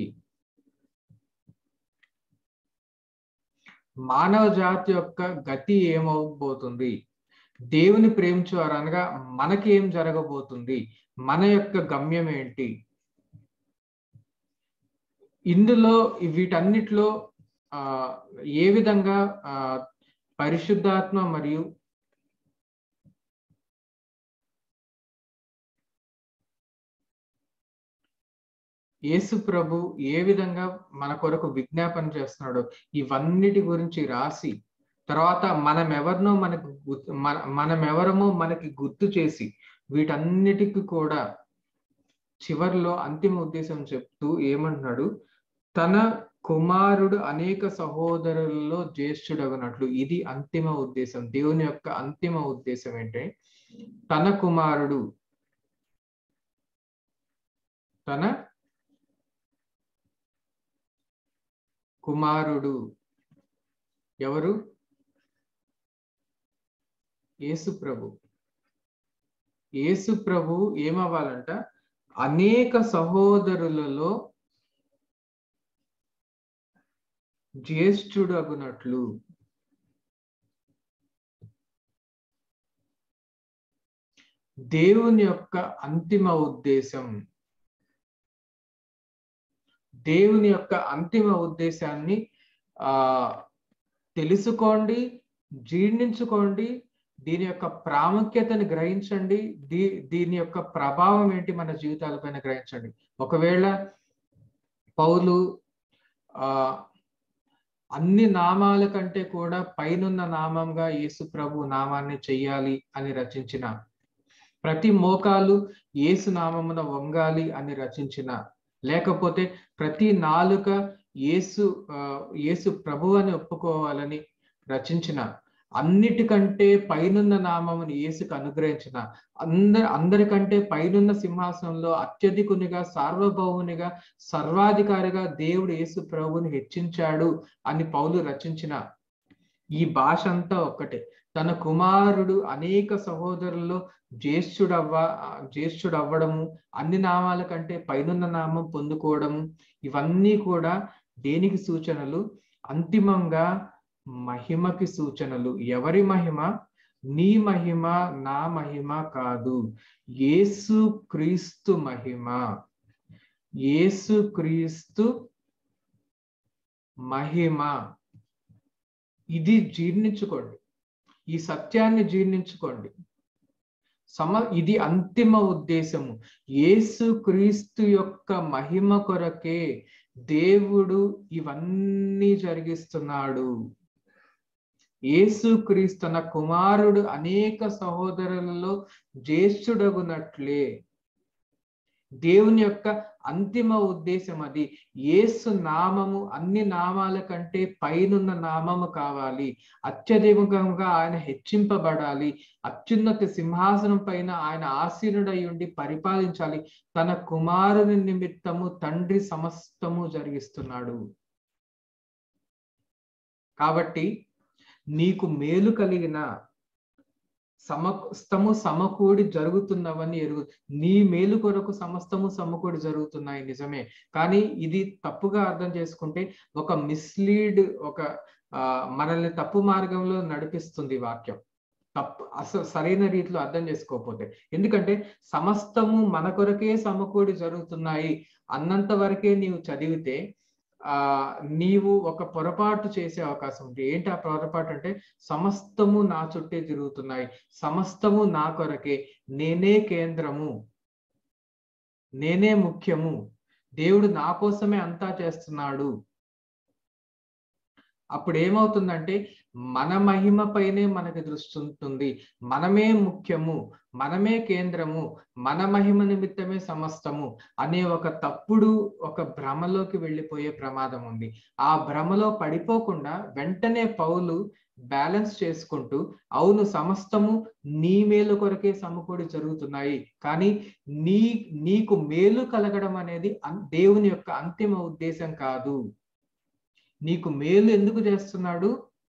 మానవ జాతి యొక్క గతి ఏమవబోతుంది దేవుని ప్రేమించేవారు అనగా మనకి ఏం జరగబోతుంది మన యొక్క గమ్యం ఏంటి ఇందులో వీటన్నిటిలో ఆ ఏ విధంగా ఆ పరిశుద్ధాత్మ మరియు యేసు ప్రభు ఏ విధంగా మన కొరకు విజ్ఞాపన చేస్తున్నాడో ఇవన్నిటి గురించి రాసి తర్వాత మనం ఎవరినో మనకు మన మనం ఎవరమో మనకి గుర్తు చేసి వీటన్నిటికి కూడా చివరిలో అంతిమ ఉద్దేశం చెప్తూ ఏమంటున్నాడు తన కుమారుడు అనేక సహోదరులలో జ్యేష్ఠుడగనట్లు ఇది అంతిమ ఉద్దేశం దేవుని యొక్క అంతిమ ఉద్దేశం ఏంటంటే తన కుమారుడు తన కుమారుడు ఎవరు యేసు ప్రభు యేసు ప్రభు ఏమవ్వాలంట అనేక సహోదరులలో జ్యేష్ఠుడు అగునట్లు దేవుని యొక్క అంతిమ ఉద్దేశం దేవుని యొక్క అంతిమ ఉద్దేశాన్ని ఆ తెలుసుకోండి జీర్ణించుకోండి దీని యొక్క ప్రాముఖ్యతని గ్రహించండి దీ దీని యొక్క ప్రభావం ఏంటి మన జీవితాలపైన గ్రహించండి ఒకవేళ పౌలు ఆ అన్ని నామాల కంటే కూడా పైనున్న నామంగా యేసు ప్రభు నామాన్ని చెయ్యాలి అని రచించిన ప్రతి మోకాలు యేసు నామమున వంగాలి అని రచించిన లేకపోతే ప్రతి నాలుక యేసు యేసు ప్రభు అని ఒప్పుకోవాలని రచించిన అన్నిటికంటే పైనున్న నామముని యేసుకు అనుగ్రహించిన అందరి అందరికంటే పైనున్న సింహాసనంలో అత్యధికునిగా సార్వభౌమునిగా సర్వాధికారిగా దేవుడు యేసు ప్రభుని హెచ్చించాడు అని పౌలు రచించిన ఈ భాష అంతా ఒక్కటే తన కుమారుడు అనేక సహోదరుల్లో జ్యేష్ఠుడవ్వ జ్యేష్ఠుడవ్వడము అన్ని నామాల కంటే పైనున్న నామం పొందుకోవడము ఇవన్నీ కూడా దేనికి సూచనలు అంతిమంగా మహిమకి సూచనలు ఎవరి మహిమ నీ మహిమ నా మహిమ కాదు యేసు క్రీస్తు మహిమ యేసు క్రీస్తు మహిమ ఇది జీర్ణించుకోండి ఈ సత్యాన్ని జీర్ణించుకోండి సమ ఇది అంతిమ ఉద్దేశము యేసు క్రీస్తు యొక్క మహిమ కొరకే దేవుడు ఇవన్నీ జరిగిస్తున్నాడు యేసు క్రీస్తు తన కుమారుడు అనేక సహోదరులలో జ్యేష్ఠుడగునట్లే దేవుని యొక్క అంతిమ ఉద్దేశం అది యేసు నామము అన్ని నామాల కంటే పైనున్న నామము కావాలి అత్యధికంగా ఆయన హెచ్చింపబడాలి అత్యున్నత సింహాసనం పైన ఆయన ఆసీనుడై ఉండి పరిపాలించాలి తన కుమారుని నిమిత్తము తండ్రి సమస్తము జరిగిస్తున్నాడు కాబట్టి నీకు మేలు కలిగిన సమస్తము సమకూడి జరుగుతున్నవని ఎరుగు నీ మేలు కొరకు సమస్తము సమకూడి జరుగుతున్నాయి నిజమే కానీ ఇది తప్పుగా అర్థం చేసుకుంటే ఒక మిస్లీడ్ ఒక ఆ మనల్ని తప్పు మార్గంలో నడిపిస్తుంది వాక్యం తప్పు అసలు సరైన రీతిలో అర్థం చేసుకోకపోతే ఎందుకంటే సమస్తము మన కొరకే సమకూడి జరుగుతున్నాయి అన్నంత వరకే నీవు చదివితే ఆ నీవు ఒక పొరపాటు చేసే అవకాశం ఉంది ఏంటి ఆ పొరపాటు అంటే సమస్తము నా చుట్టే తిరుగుతున్నాయి సమస్తము నా కొరకే నేనే కేంద్రము నేనే ముఖ్యము దేవుడు నా కోసమే అంతా చేస్తున్నాడు అప్పుడు ఏమవుతుందంటే మన మహిమ పైనే మనకి దృష్టి ఉంటుంది మనమే ముఖ్యము మనమే కేంద్రము మన మహిమ నిమిత్తమే సమస్తము అనే ఒక తప్పుడు ఒక భ్రమలోకి వెళ్ళిపోయే ప్రమాదం ఉంది ఆ భ్రమలో పడిపోకుండా వెంటనే పౌలు బ్యాలెన్స్ చేసుకుంటూ అవును సమస్తము నీ మేలు కొరకే సమకూడి జరుగుతున్నాయి కానీ నీ నీకు మేలు కలగడం అనేది దేవుని యొక్క అంతిమ ఉద్దేశం కాదు నీకు మేలు ఎందుకు చేస్తున్నాడు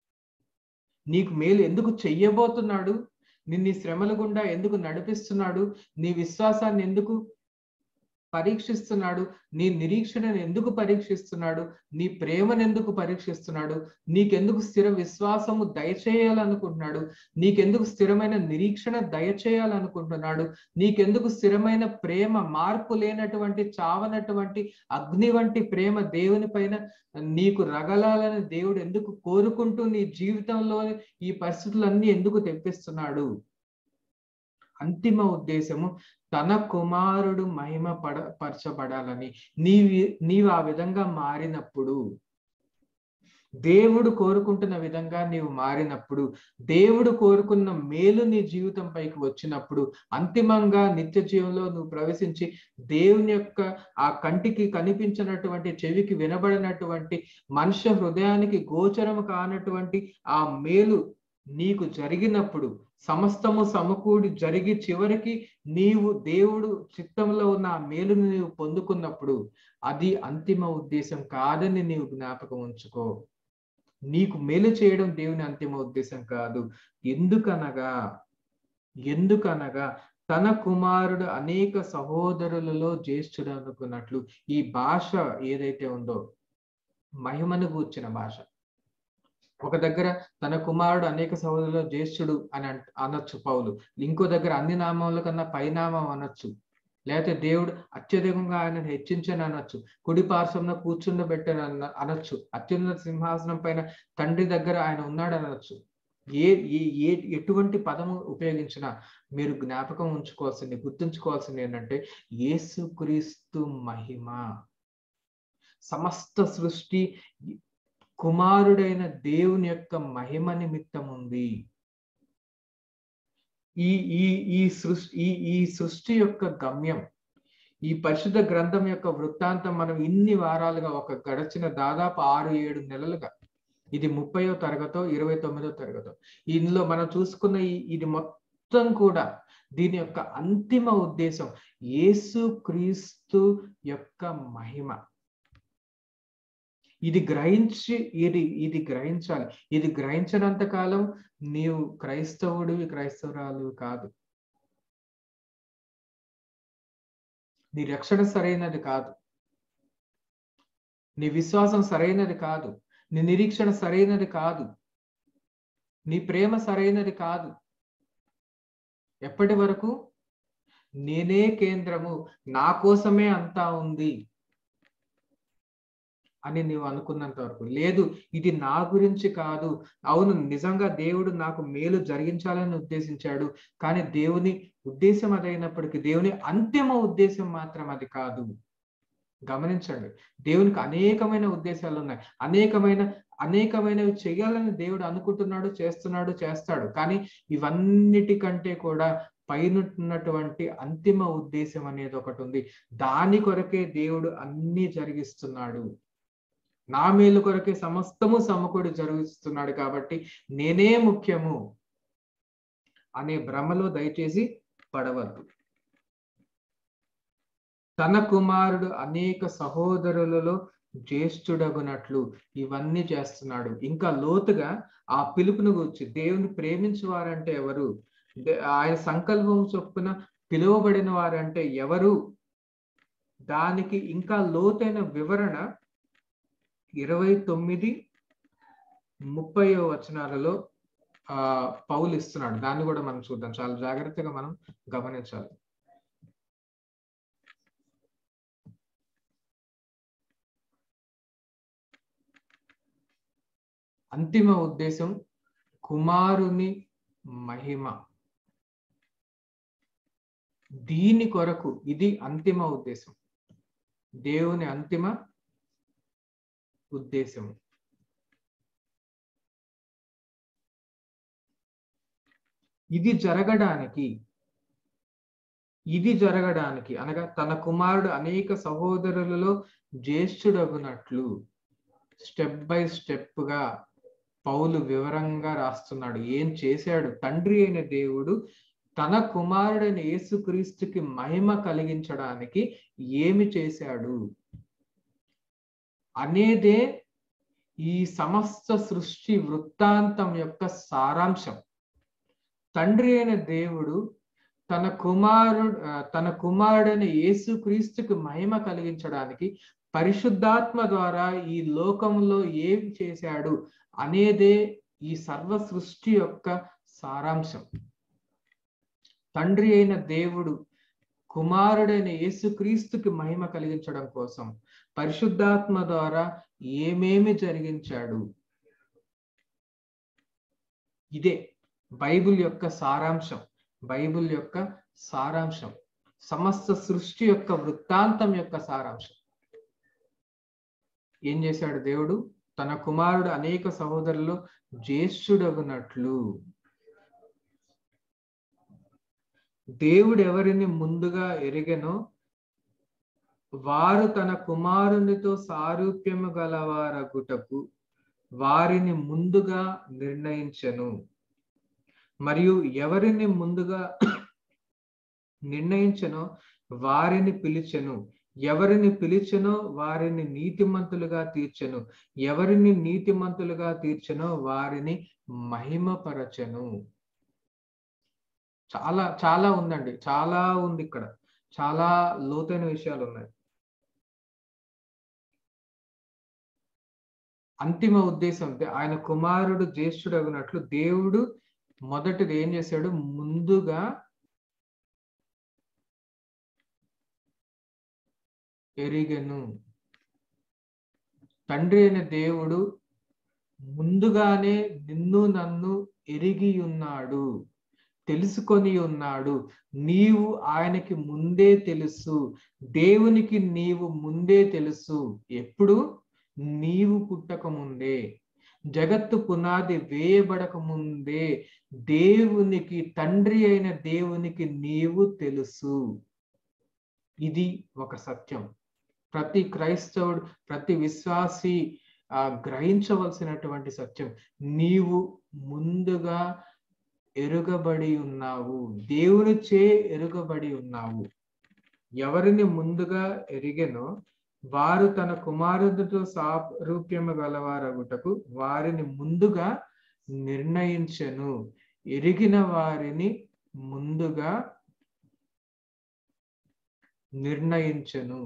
నీకు మేలు ఎందుకు చెయ్యబోతున్నాడు నిన్ను శ్రమల గుండా ఎందుకు నడిపిస్తున్నాడు నీ విశ్వాసాన్ని ఎందుకు పరీక్షిస్తున్నాడు నీ నిరీక్షణను ఎందుకు పరీక్షిస్తున్నాడు నీ ప్రేమను ఎందుకు పరీక్షిస్తున్నాడు నీకెందుకు స్థిర విశ్వాసము దయచేయాలనుకుంటున్నాడు నీకెందుకు స్థిరమైన నిరీక్షణ దయచేయాలనుకుంటున్నాడు నీకెందుకు స్థిరమైన ప్రేమ మార్పు లేనటువంటి చావనటువంటి అగ్ని వంటి ప్రేమ దేవుని పైన నీకు రగలాలని దేవుడు ఎందుకు కోరుకుంటూ నీ జీవితంలో ఈ పరిస్థితులన్నీ ఎందుకు తెప్పిస్తున్నాడు అంతిమ ఉద్దేశము తన కుమారుడు మహిమ పడ పరచబడాలని నీవి నీవు ఆ విధంగా మారినప్పుడు దేవుడు కోరుకుంటున్న విధంగా నీవు మారినప్పుడు దేవుడు కోరుకున్న మేలు నీ జీవితం పైకి వచ్చినప్పుడు అంతిమంగా నిత్య జీవంలో నువ్వు ప్రవేశించి దేవుని యొక్క ఆ కంటికి కనిపించినటువంటి చెవికి వినబడినటువంటి మనుష్య హృదయానికి గోచరము కానటువంటి ఆ మేలు నీకు జరిగినప్పుడు సమస్తము సమకూడి జరిగి చివరికి నీవు దేవుడు చిత్తంలో ఉన్న ఆ మేలును నీవు పొందుకున్నప్పుడు అది అంతిమ ఉద్దేశం కాదని నీవు జ్ఞాపకం ఉంచుకో నీకు మేలు చేయడం దేవుని అంతిమ ఉద్దేశం కాదు ఎందుకనగా ఎందుకనగా తన కుమారుడు అనేక సహోదరులలో జ్యేష్ఠుడు అనుకున్నట్లు ఈ భాష ఏదైతే ఉందో మహిమను గూర్చిన భాష ఒక దగ్గర తన కుమారుడు అనేక సహోదరులు జ్యేష్ఠుడు అని అనొచ్చు పౌలు ఇంకో దగ్గర అన్ని నామముల కన్నా పైనామం అనొచ్చు లేకపోతే దేవుడు అత్యధికంగా ఆయన హెచ్చించని అనొచ్చు కుడి పార్శ్వంలో కూర్చుండబెట్టని అన్న అనొచ్చు అత్యున్నత సింహాసనం పైన తండ్రి దగ్గర ఆయన ఉన్నాడు అనొచ్చు ఏ ఏ ఎటువంటి పదము ఉపయోగించినా మీరు జ్ఞాపకం ఉంచుకోవాల్సింది గుర్తుంచుకోవాల్సింది ఏంటంటే యేసు క్రీస్తు మహిమ సమస్త సృష్టి కుమారుడైన దేవుని యొక్క మహిమ నిమిత్తం ఉంది ఈ ఈ ఈ సృష్టి ఈ ఈ సృష్టి యొక్క గమ్యం ఈ పరిశుద్ధ గ్రంథం యొక్క వృత్తాంతం మనం ఇన్ని వారాలుగా ఒక గడిచిన దాదాపు ఆరు ఏడు నెలలుగా ఇది ముప్పయో తరగతో ఇరవై తొమ్మిదో తరగతో ఇందులో మనం చూసుకున్న ఇది మొత్తం కూడా దీని యొక్క అంతిమ ఉద్దేశం యేసు క్రీస్తు యొక్క మహిమ ఇది గ్రహించి ఇది ఇది గ్రహించాలి ఇది గ్రహించినంత కాలం నీవు క్రైస్తవుడివి క్రైస్తవురాలు కాదు నీ రక్షణ సరైనది కాదు నీ విశ్వాసం సరైనది కాదు నీ నిరీక్షణ సరైనది కాదు నీ ప్రేమ సరైనది కాదు ఎప్పటి వరకు నేనే కేంద్రము నా కోసమే అంతా ఉంది అని నీవు అనుకున్నంత వరకు లేదు ఇది నా గురించి కాదు అవును నిజంగా దేవుడు నాకు మేలు జరిగించాలని ఉద్దేశించాడు కానీ దేవుని ఉద్దేశం అదైనప్పటికీ దేవుని అంతిమ ఉద్దేశం మాత్రం అది కాదు గమనించండి దేవునికి అనేకమైన ఉద్దేశాలు ఉన్నాయి అనేకమైన అనేకమైనవి చేయాలని దేవుడు అనుకుంటున్నాడు చేస్తున్నాడు చేస్తాడు కానీ ఇవన్నిటికంటే కూడా పైనున్నటువంటి అంతిమ ఉద్దేశం అనేది ఒకటి ఉంది దాని కొరకే దేవుడు అన్ని జరిగిస్తున్నాడు నా మేలు కొరకే సమస్తము సమకూడి జరిగిస్తున్నాడు కాబట్టి నేనే ముఖ్యము అనే భ్రమలో దయచేసి పడవద్దు తన కుమారుడు అనేక సహోదరులలో జ్యేష్ఠుడగునట్లు ఇవన్నీ చేస్తున్నాడు ఇంకా లోతుగా ఆ పిలుపును గురించి దేవుని ప్రేమించు వారంటే ఎవరు ఆయన సంకల్పం చొప్పున పిలువబడిన వారంటే ఎవరు దానికి ఇంకా లోతైన వివరణ ఇరవై తొమ్మిది ముప్పై వచనాలలో ఆ పౌలు ఇస్తున్నాడు దాన్ని కూడా మనం చూద్దాం చాలా జాగ్రత్తగా మనం గమనించాలి అంతిమ ఉద్దేశం కుమారుని మహిమ దీని కొరకు ఇది అంతిమ ఉద్దేశం దేవుని అంతిమ ఉద్దేశం ఇది జరగడానికి ఇది జరగడానికి అనగా తన కుమారుడు అనేక సహోదరులలో జ్యేష్ఠుడగునట్లు స్టెప్ బై స్టెప్ గా పౌలు వివరంగా రాస్తున్నాడు ఏం చేశాడు తండ్రి అయిన దేవుడు తన కుమారుడైన యేసుక్రీస్తుకి మహిమ కలిగించడానికి ఏమి చేశాడు అనేదే ఈ సమస్త సృష్టి వృత్తాంతం యొక్క సారాంశం తండ్రి అయిన దేవుడు తన కుమారుడు తన కుమారుడైన యేసుక్రీస్తుకి మహిమ కలిగించడానికి పరిశుద్ధాత్మ ద్వారా ఈ లోకంలో ఏమి చేశాడు అనేదే ఈ సర్వ సృష్టి యొక్క సారాంశం తండ్రి అయిన దేవుడు కుమారుడైన యేసుక్రీస్తుకి మహిమ కలిగించడం కోసం పరిశుద్ధాత్మ ద్వారా ఏమేమి జరిగించాడు ఇదే బైబిల్ యొక్క సారాంశం బైబిల్ యొక్క సారాంశం సమస్త సృష్టి యొక్క వృత్తాంతం యొక్క సారాంశం ఏం చేశాడు దేవుడు తన కుమారుడు అనేక సహోదరులు జ్యేష్ఠుడగునట్లు దేవుడు ఎవరిని ముందుగా ఎరిగెనో వారు తన కుమారునితో సారూప్యము గలవారగుటకు వారిని ముందుగా నిర్ణయించను మరియు ఎవరిని ముందుగా నిర్ణయించనో వారిని పిలిచెను ఎవరిని పిలిచెనో వారిని నీతిమంతులుగా తీర్చెను ఎవరిని నీతిమంతులుగా తీర్చెనో వారిని మహిమపరచను చాలా చాలా ఉందండి చాలా ఉంది ఇక్కడ చాలా లోతైన విషయాలు ఉన్నాయి అంతిమ ఉద్దేశం ఆయన కుమారుడు జ్యేష్ఠుడు అగినట్లు దేవుడు మొదటిది ఏం చేశాడు ముందుగా ఎరిగెను తండ్రి అయిన దేవుడు ముందుగానే నిన్ను నన్ను ఎరిగి ఉన్నాడు తెలుసుకొని ఉన్నాడు నీవు ఆయనకి ముందే తెలుసు దేవునికి నీవు ముందే తెలుసు ఎప్పుడు నీవు పుట్టక ముందే జగత్తు పునాది వేయబడక ముందే దేవునికి తండ్రి అయిన దేవునికి నీవు తెలుసు ఇది ఒక సత్యం ప్రతి క్రైస్తవుడు ప్రతి విశ్వాసి ఆ గ్రహించవలసినటువంటి సత్యం నీవు ముందుగా ఎరుగబడి ఉన్నావు దేవుని చే ఎరుగబడి ఉన్నావు ఎవరిని ముందుగా ఎరిగెనో వారు తన కుమారుడితో సారూప్యము గలవారగుటకు వారిని ముందుగా నిర్ణయించను ఎరిగిన వారిని ముందుగా నిర్ణయించను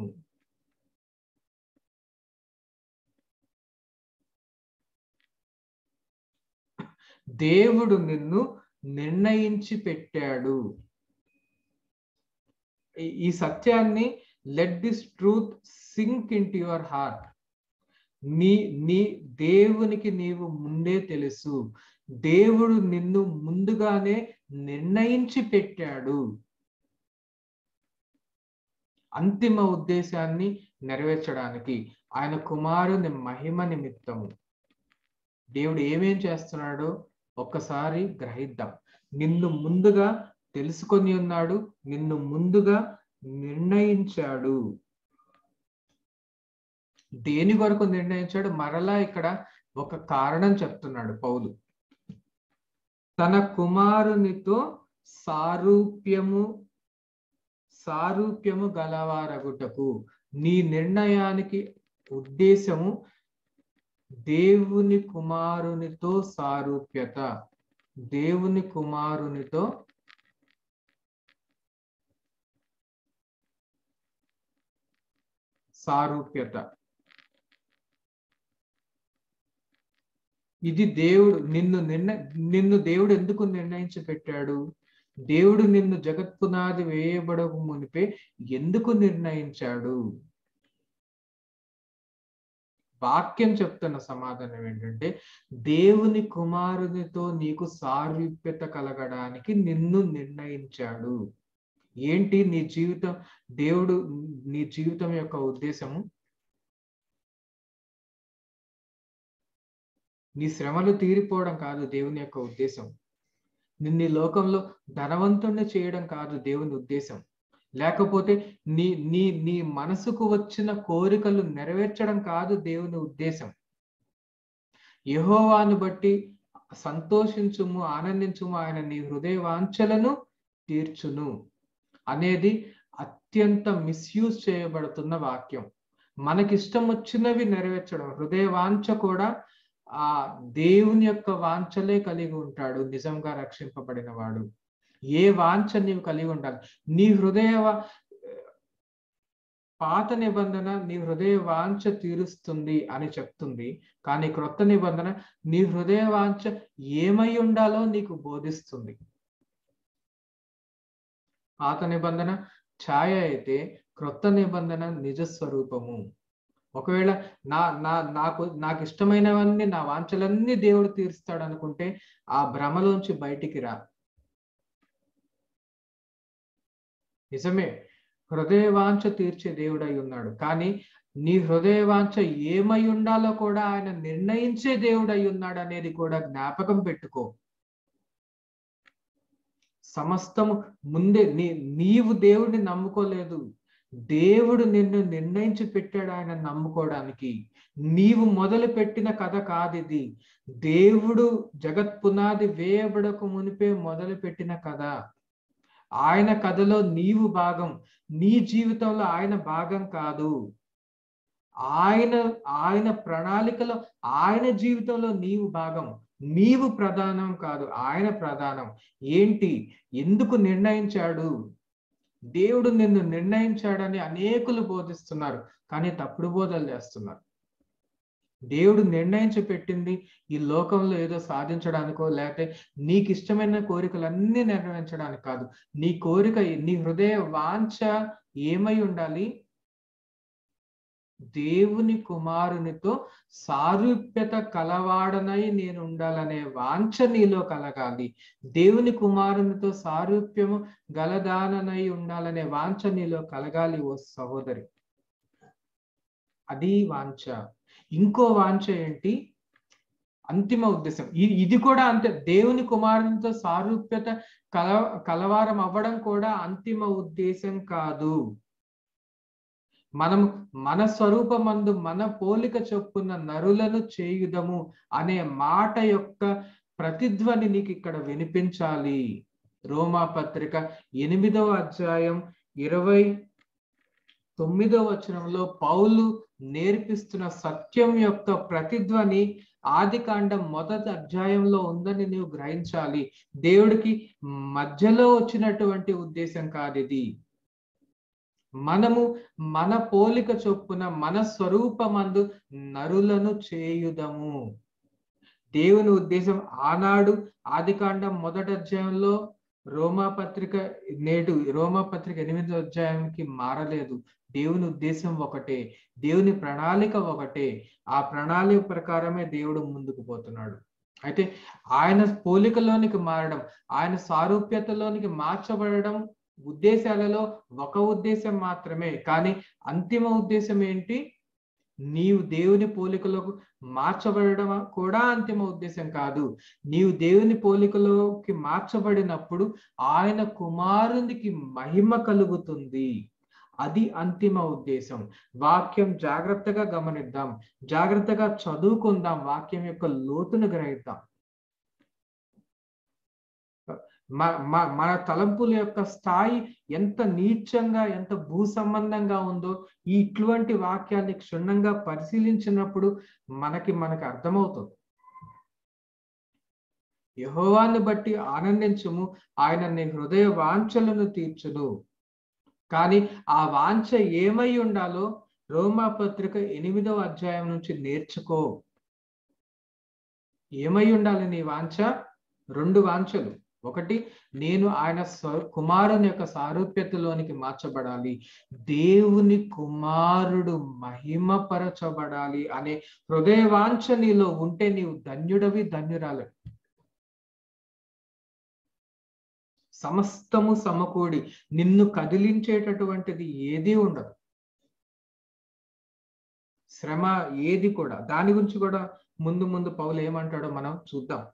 దేవుడు నిన్ను నిర్ణయించి పెట్టాడు ఈ సత్యాన్ని let this truth sink in to your heart నీ నీ దేవునికి నీవు ముందే తెలుసు దేవుడు నిన్ను ముందుగానే నిర్ణయించి పెట్టాడు అంతిమ ఉద్దేశాన్ని నెరవేర్చడానికి ఆయన కుమారుని మహిమ నిమిత్తము దేవుడు ఏమేం చేస్తున్నాడో ఒక్కసారి గ్రహిద్దాం నిన్ను ముందుగా తెలుసుకొని ఉన్నాడు నిన్ను ముందుగా నిర్ణయించాడు దేని కొరకు నిర్ణయించాడు మరలా ఇక్కడ ఒక కారణం చెప్తున్నాడు పౌలు తన కుమారునితో సారూప్యము సారూప్యము గలవారగుటకు నీ నిర్ణయానికి ఉద్దేశము దేవుని కుమారునితో సారూప్యత దేవుని కుమారునితో సారూప్యత ఇది దేవుడు నిన్ను నిర్ణ నిన్ను దేవుడు ఎందుకు నిర్ణయించి పెట్టాడు దేవుడు నిన్ను జగత్పునాది వేయబడకు మునిపే ఎందుకు నిర్ణయించాడు వాక్యం చెప్తున్న సమాధానం ఏంటంటే దేవుని కుమారునితో నీకు సారూప్యత కలగడానికి నిన్ను నిర్ణయించాడు ఏంటి నీ జీవితం దేవుడు నీ జీవితం యొక్క ఉద్దేశము నీ శ్రమలు తీరిపోవడం కాదు దేవుని యొక్క ఉద్దేశం నిన్ను ఈ లోకంలో ధనవంతుణ్ణి చేయడం కాదు దేవుని ఉద్దేశం లేకపోతే నీ నీ నీ మనసుకు వచ్చిన కోరికలు నెరవేర్చడం కాదు దేవుని ఉద్దేశం యహోవాను బట్టి సంతోషించుము ఆనందించుము ఆయన నీ హృదయ వాంఛలను తీర్చును అనేది అత్యంత మిస్యూజ్ చేయబడుతున్న వాక్యం మనకిష్టం వచ్చినవి నెరవేర్చడం హృదయ వాంఛ కూడా ఆ దేవుని యొక్క వాంఛలే కలిగి ఉంటాడు నిజంగా రక్షింపబడిన వాడు ఏ వాంఛ నీవు కలిగి ఉండాలి నీ హృదయ పాత నిబంధన నీ హృదయ వాంఛ తీరుస్తుంది అని చెప్తుంది కానీ క్రొత్త నిబంధన నీ హృదయ వాంఛ ఏమై ఉండాలో నీకు బోధిస్తుంది పాత నిబంధన ఛాయ అయితే క్రొత్త నిబంధన నిజ స్వరూపము ఒకవేళ నా నా నాకు నాకు ఇష్టమైనవన్నీ నా వాంఛలన్నీ దేవుడు తీరుస్తాడు అనుకుంటే ఆ భ్రమలోంచి బయటికి రా నిజమే హృదయ వాంఛ తీర్చే దేవుడై ఉన్నాడు కానీ నీ హృదయ వాంఛ ఏమై ఉండాలో కూడా ఆయన నిర్ణయించే దేవుడై ఉన్నాడు అనేది కూడా జ్ఞాపకం పెట్టుకో సమస్తము ముందే నీ నీవు దేవుడిని నమ్ముకోలేదు దేవుడు నిన్ను నిర్ణయించి పెట్టాడు ఆయన నమ్ముకోవడానికి నీవు మొదలు పెట్టిన కథ కాదు ఇది దేవుడు జగత్ పునాది వేయబడకు మునిపే మొదలు పెట్టిన కథ ఆయన కథలో నీవు భాగం నీ జీవితంలో ఆయన భాగం కాదు ఆయన ఆయన ప్రణాళికలో ఆయన జీవితంలో నీవు భాగం నీవు ప్రధానం కాదు ఆయన ప్రధానం ఏంటి ఎందుకు నిర్ణయించాడు దేవుడు నిన్ను నిర్ణయించాడని అనేకులు బోధిస్తున్నారు కానీ తప్పుడు బోధలు చేస్తున్నారు దేవుడు నిర్ణయించి పెట్టింది ఈ లోకంలో ఏదో సాధించడానికో లేకపోతే నీకు ఇష్టమైన కోరికలన్నీ నెరవేర్చడానికి కాదు నీ కోరిక నీ హృదయ వాంఛ ఏమై ఉండాలి దేవుని కుమారునితో సారూప్యత కలవాడనై నేను ఉండాలనే వాంఛ నీలో కలగాలి దేవుని కుమారునితో సారూప్యము గలదాననై ఉండాలనే వాంఛ నీలో కలగాలి ఓ సహోదరి అది వాంఛ ఇంకో వాంఛ ఏంటి అంతిమ ఉద్దేశం ఇది కూడా అంతే దేవుని కుమారునితో సారూప్యత కల కలవారం అవ్వడం కూడా అంతిమ ఉద్దేశం కాదు మనము మన స్వరూపమందు మన పోలిక చొప్పున నరులను చేయుదము అనే మాట యొక్క ప్రతిధ్వని నీకు ఇక్కడ వినిపించాలి రోమా పత్రిక ఎనిమిదవ అధ్యాయం ఇరవై తొమ్మిదవ వచనంలో పౌలు నేర్పిస్తున్న సత్యం యొక్క ప్రతిధ్వని ఆది కాండం మొదటి అధ్యాయంలో ఉందని నీవు గ్రహించాలి దేవుడికి మధ్యలో వచ్చినటువంటి ఉద్దేశం కాదు ఇది మనము మన పోలిక చొప్పున మన స్వరూపమందు నరులను చేయుదము దేవుని ఉద్దేశం ఆనాడు ఆదికాండం మొదటి అధ్యాయంలో రోమా పత్రిక నేడు రోమా పత్రిక ఎనిమిదో అధ్యాయానికి మారలేదు దేవుని ఉద్దేశం ఒకటే దేవుని ప్రణాళిక ఒకటే ఆ ప్రణాళిక ప్రకారమే దేవుడు ముందుకు పోతున్నాడు అయితే ఆయన పోలికలోనికి మారడం ఆయన సారూప్యతలోనికి మార్చబడడం ఉద్దేశాలలో ఒక ఉద్దేశం మాత్రమే కానీ అంతిమ ఉద్దేశం ఏంటి నీవు దేవుని పోలికలోకి మార్చబడడం కూడా అంతిమ ఉద్దేశం కాదు నీవు దేవుని పోలికలోకి మార్చబడినప్పుడు ఆయన కుమారునికి మహిమ కలుగుతుంది అది అంతిమ ఉద్దేశం వాక్యం జాగ్రత్తగా గమనిద్దాం జాగ్రత్తగా చదువుకుందాం వాక్యం యొక్క లోతును గ్రహిద్దాం మన తలంపుల యొక్క స్థాయి ఎంత నీచంగా ఎంత భూ సంబంధంగా ఉందో ఈ ఇటువంటి వాక్యాన్ని క్షుణ్ణంగా పరిశీలించినప్పుడు మనకి మనకి అర్థమవుతుంది యహోవాన్ని బట్టి ఆనందించము ఆయన నీ హృదయ వాంఛలను తీర్చును కానీ ఆ వాంఛ ఏమై ఉండాలో రోమా పత్రిక ఎనిమిదవ అధ్యాయం నుంచి నేర్చుకో ఏమై ఉండాలి నీ వాంఛ రెండు వాంఛలు ఒకటి నేను ఆయన కుమారుని యొక్క సారూప్యతలోనికి మార్చబడాలి దేవుని కుమారుడు మహిమపరచబడాలి అనే హృదయ వాంఛ నీలో ఉంటే నీవు ధన్యుడవి ధన్యురాలి సమస్తము సమకూడి నిన్ను కదిలించేటటువంటిది ఏది ఉండదు శ్రమ ఏది కూడా దాని గురించి కూడా ముందు ముందు పౌలు ఏమంటాడో మనం చూద్దాం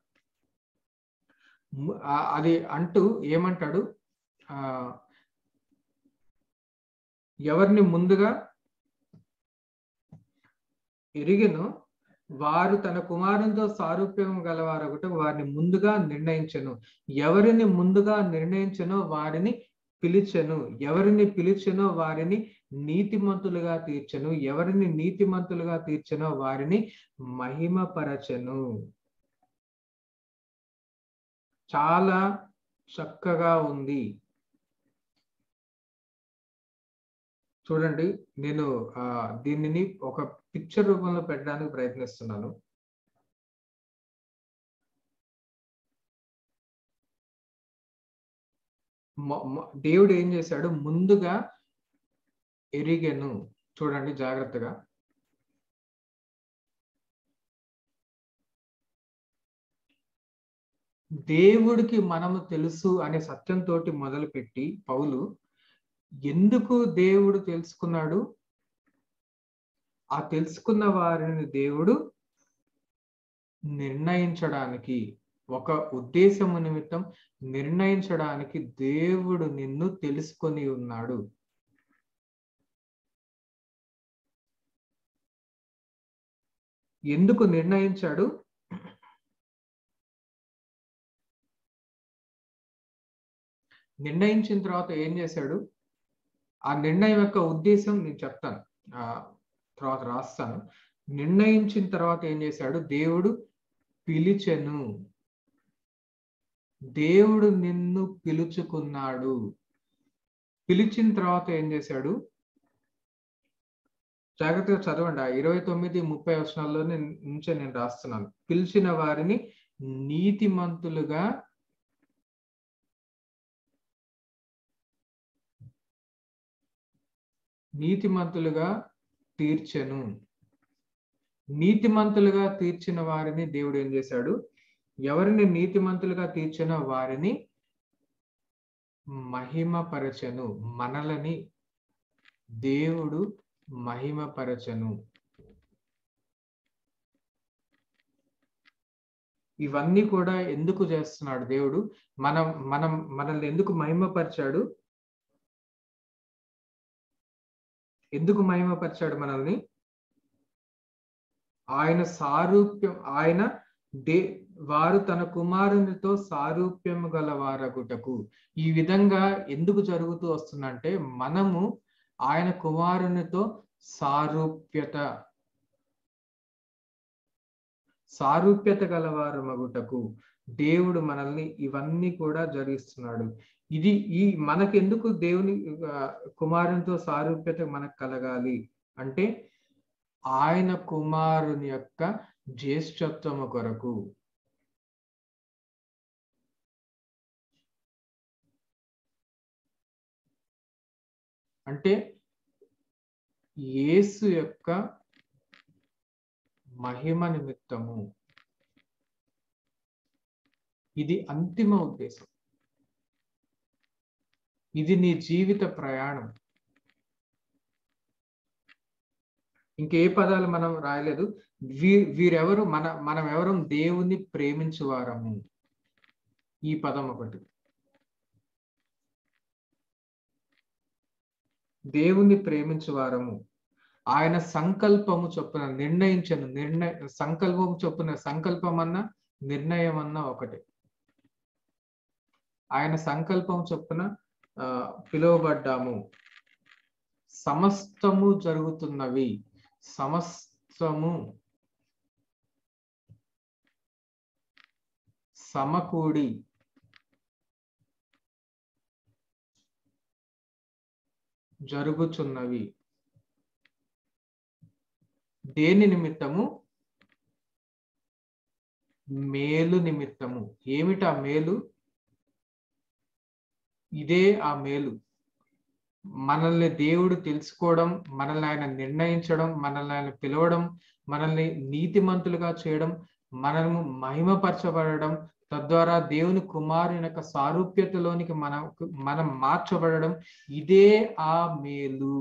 అది అంటూ ఏమంటాడు ఆ ఎవరిని ముందుగా ఎరిగినో వారు తన కుమారునితో సారూప్యం గలవారొకటి వారిని ముందుగా నిర్ణయించను ఎవరిని ముందుగా నిర్ణయించనో వారిని పిలిచెను ఎవరిని పిలిచెనో వారిని నీతిమంతులుగా తీర్చను ఎవరిని నీతిమంతులుగా తీర్చనో వారిని మహిమపరచను చాలా చక్కగా ఉంది చూడండి నేను ఆ దీనిని ఒక పిక్చర్ రూపంలో పెట్టడానికి ప్రయత్నిస్తున్నాను దేవుడు ఏం చేశాడు ముందుగా ఎరిగెను చూడండి జాగ్రత్తగా దేవుడికి మనము తెలుసు అనే సత్యంతో మొదలుపెట్టి పౌలు ఎందుకు దేవుడు తెలుసుకున్నాడు ఆ తెలుసుకున్న వారిని దేవుడు నిర్ణయించడానికి ఒక ఉద్దేశము నిమిత్తం నిర్ణయించడానికి దేవుడు నిన్ను తెలుసుకొని ఉన్నాడు ఎందుకు నిర్ణయించాడు నిర్ణయించిన తర్వాత ఏం చేశాడు ఆ నిర్ణయం యొక్క ఉద్దేశం నేను చెప్తాను ఆ తర్వాత రాస్తాను నిర్ణయించిన తర్వాత ఏం చేశాడు దేవుడు పిలిచెను దేవుడు నిన్ను పిలుచుకున్నాడు పిలిచిన తర్వాత ఏం చేశాడు జాగ్రత్తగా చదవండి ఆ ఇరవై తొమ్మిది ముప్పై వచనాల్లో నుంచే నేను రాస్తున్నాను పిలిచిన వారిని నీతిమంతులుగా నీతిమంతులుగా తీర్చెను నీతిమంతులుగా తీర్చిన వారిని దేవుడు ఏం చేశాడు ఎవరిని నీతిమంతులుగా తీర్చినో వారిని మహిమపరచను మనలని దేవుడు మహిమపరచను ఇవన్నీ కూడా ఎందుకు చేస్తున్నాడు దేవుడు మనం మనం మనల్ని ఎందుకు మహిమపరిచాడు ఎందుకు మహిమపరిచాడు మనల్ని ఆయన సారూప్యం ఆయన దే వారు తన కుమారునితో సారూప్యం గల వారగుటకు ఈ విధంగా ఎందుకు జరుగుతూ వస్తుందంటే మనము ఆయన కుమారునితో సారూప్యత సారూప్యత గలవారు మగుటకు దేవుడు మనల్ని ఇవన్నీ కూడా జరిగిస్తున్నాడు ఇది ఈ మనకెందుకు దేవుని కుమారునితో సారూప్యత మనకు కలగాలి అంటే ఆయన కుమారుని యొక్క జ్యేష్ఠత్వము కొరకు అంటే యేసు యొక్క మహిమ నిమిత్తము ఇది అంతిమ ఉద్దేశం ఇది నీ జీవిత ప్రయాణం ఇంకే పదాలు మనం రాయలేదు వీ వీరెవరు మన మనం ఎవరు దేవుని ప్రేమించువారము ఈ పదం ఒకటి దేవుని ప్రేమించువారము ఆయన సంకల్పము చొప్పున నిర్ణయించను నిర్ణయ సంకల్పము చొప్పున సంకల్పం అన్న నిర్ణయం అన్న ఒకటి ఆయన సంకల్పం చొప్పున ఆ పిలువబడ్డాము సమస్తము జరుగుతున్నవి సమస్తము సమకూడి జరుగుచున్నవి దేని నిమిత్తము మేలు నిమిత్తము ఏమిటా మేలు ఇదే ఆ మేలు మనల్ని దేవుడు తెలుసుకోవడం మనల్ని ఆయన నిర్ణయించడం మనల్ని ఆయన పిలవడం మనల్ని నీతిమంతులుగా చేయడం మనము మహిమపరచబడడం తద్వారా దేవుని కుమారుని యొక్క సారూప్యతలోనికి మనం మనం మార్చబడడం ఇదే ఆ మేలు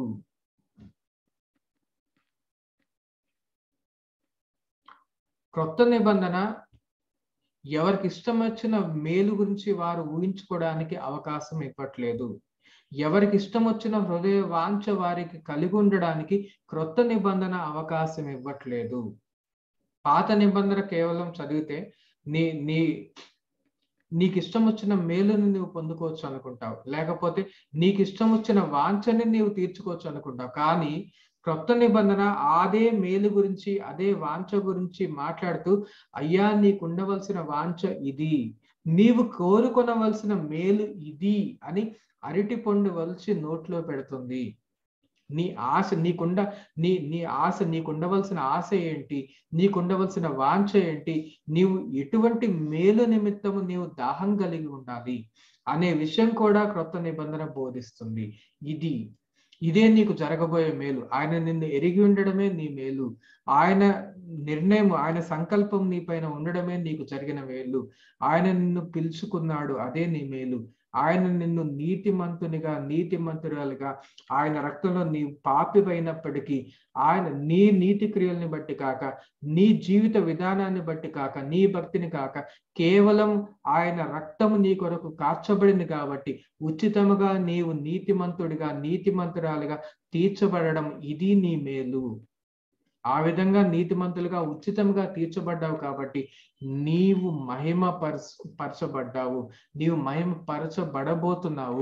క్రొత్త నిబంధన ఎవరికి ఇష్టం వచ్చిన మేలు గురించి వారు ఊహించుకోవడానికి అవకాశం ఇవ్వట్లేదు ఎవరికి ఇష్టం వచ్చిన హృదయ వాంఛ వారికి కలిగి ఉండడానికి క్రొత్త నిబంధన అవకాశం ఇవ్వట్లేదు పాత నిబంధన కేవలం చదివితే నీ నీ నీకు ఇష్టం వచ్చిన మేలుని నువ్వు పొందుకోవచ్చు అనుకుంటావు లేకపోతే నీకు ఇష్టం వచ్చిన వాంఛని నీవు తీర్చుకోవచ్చు అనుకుంటావు కానీ క్రొత్త నిబంధన అదే మేలు గురించి అదే వాంఛ గురించి మాట్లాడుతూ అయ్యా నీకు ఉండవలసిన వాంఛ ఇది నీవు కోరుకొనవలసిన మేలు ఇది అని అరటి పండు వలిచి నోట్లో పెడుతుంది నీ ఆశ నీకుండ నీ నీ ఆశ నీకుండవలసిన ఆశ ఏంటి నీకుండవలసిన వాంఛ ఏంటి నీవు ఎటువంటి మేలు నిమిత్తము నీవు దాహం కలిగి ఉండాలి అనే విషయం కూడా క్రొత్త నిబంధన బోధిస్తుంది ఇది ఇదే నీకు జరగబోయే మేలు ఆయన నిన్ను ఎరిగి ఉండడమే నీ మేలు ఆయన నిర్ణయం ఆయన సంకల్పం నీ పైన ఉండడమే నీకు జరిగిన మేలు ఆయన నిన్ను పిలుచుకున్నాడు అదే నీ మేలు ఆయన నిన్ను నీతిమంతునిగా నీతిమంతురాలుగా ఆయన రక్తంలో నీ పాపివైనప్పటికీ ఆయన నీ నీతి క్రియల్ని బట్టి కాక నీ జీవిత విధానాన్ని బట్టి కాక నీ భక్తిని కాక కేవలం ఆయన రక్తము నీ కొరకు కార్చబడింది కాబట్టి ఉచితముగా నీవు నీతిమంతుడిగా నీతిమంతురాలుగా తీర్చబడడం ఇది నీ మేలు ఆ విధంగా నీతిమంతులుగా ఉచితంగా తీర్చబడ్డావు కాబట్టి నీవు మహిమ పరచ పరచబడ్డావు నీవు మహిమ పరచబడబోతున్నావు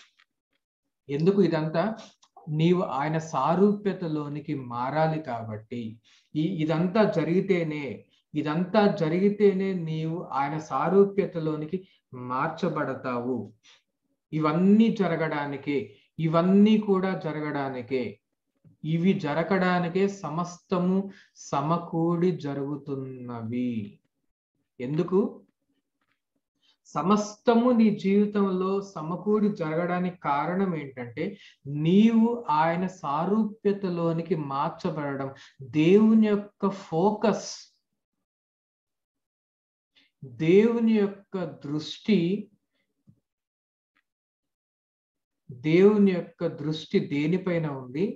ఎందుకు ఇదంతా నీవు ఆయన సారూప్యతలోనికి మారాలి కాబట్టి ఈ ఇదంతా జరిగితేనే ఇదంతా జరిగితేనే నీవు ఆయన సారూప్యతలోనికి మార్చబడతావు ఇవన్నీ జరగడానికే ఇవన్నీ కూడా జరగడానికే ఇవి జరగడానికే సమస్తము సమకూడి జరుగుతున్నవి ఎందుకు సమస్తము నీ జీవితంలో సమకూడి జరగడానికి కారణం ఏంటంటే నీవు ఆయన సారూప్యతలోనికి మార్చబడడం దేవుని యొక్క ఫోకస్ దేవుని యొక్క దృష్టి దేవుని యొక్క దృష్టి దేనిపైన ఉంది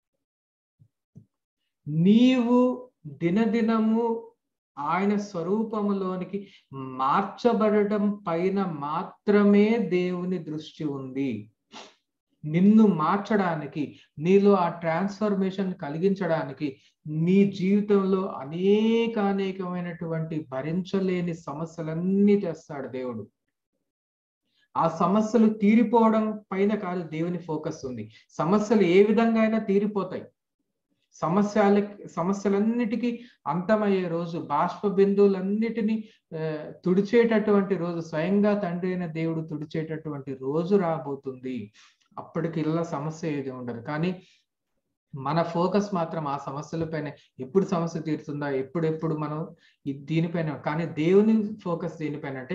నీవు దినదినము ఆయన స్వరూపములోనికి మార్చబడటం పైన మాత్రమే దేవుని దృష్టి ఉంది నిన్ను మార్చడానికి నీలో ఆ ట్రాన్స్ఫర్మేషన్ కలిగించడానికి నీ జీవితంలో అనేక అనేకమైనటువంటి భరించలేని సమస్యలన్నీ తెస్తాడు దేవుడు ఆ సమస్యలు తీరిపోవడం పైన కాదు దేవుని ఫోకస్ ఉంది సమస్యలు ఏ విధంగా అయినా తీరిపోతాయి సమస్యల సమస్యలన్నిటికీ అంతమయ్యే రోజు బాష్ప బిందువులన్నిటినీ తుడిచేటటువంటి రోజు స్వయంగా తండ్రి అయిన దేవుడు తుడిచేటటువంటి రోజు రాబోతుంది అప్పటికి ఇలా సమస్య ఏది ఉండదు కానీ మన ఫోకస్ మాత్రం ఆ సమస్యలపైన ఎప్పుడు సమస్య తీరుతుందా ఎప్పుడెప్పుడు మనం దీనిపైన కానీ దేవుని ఫోకస్ దేనిపైన అంటే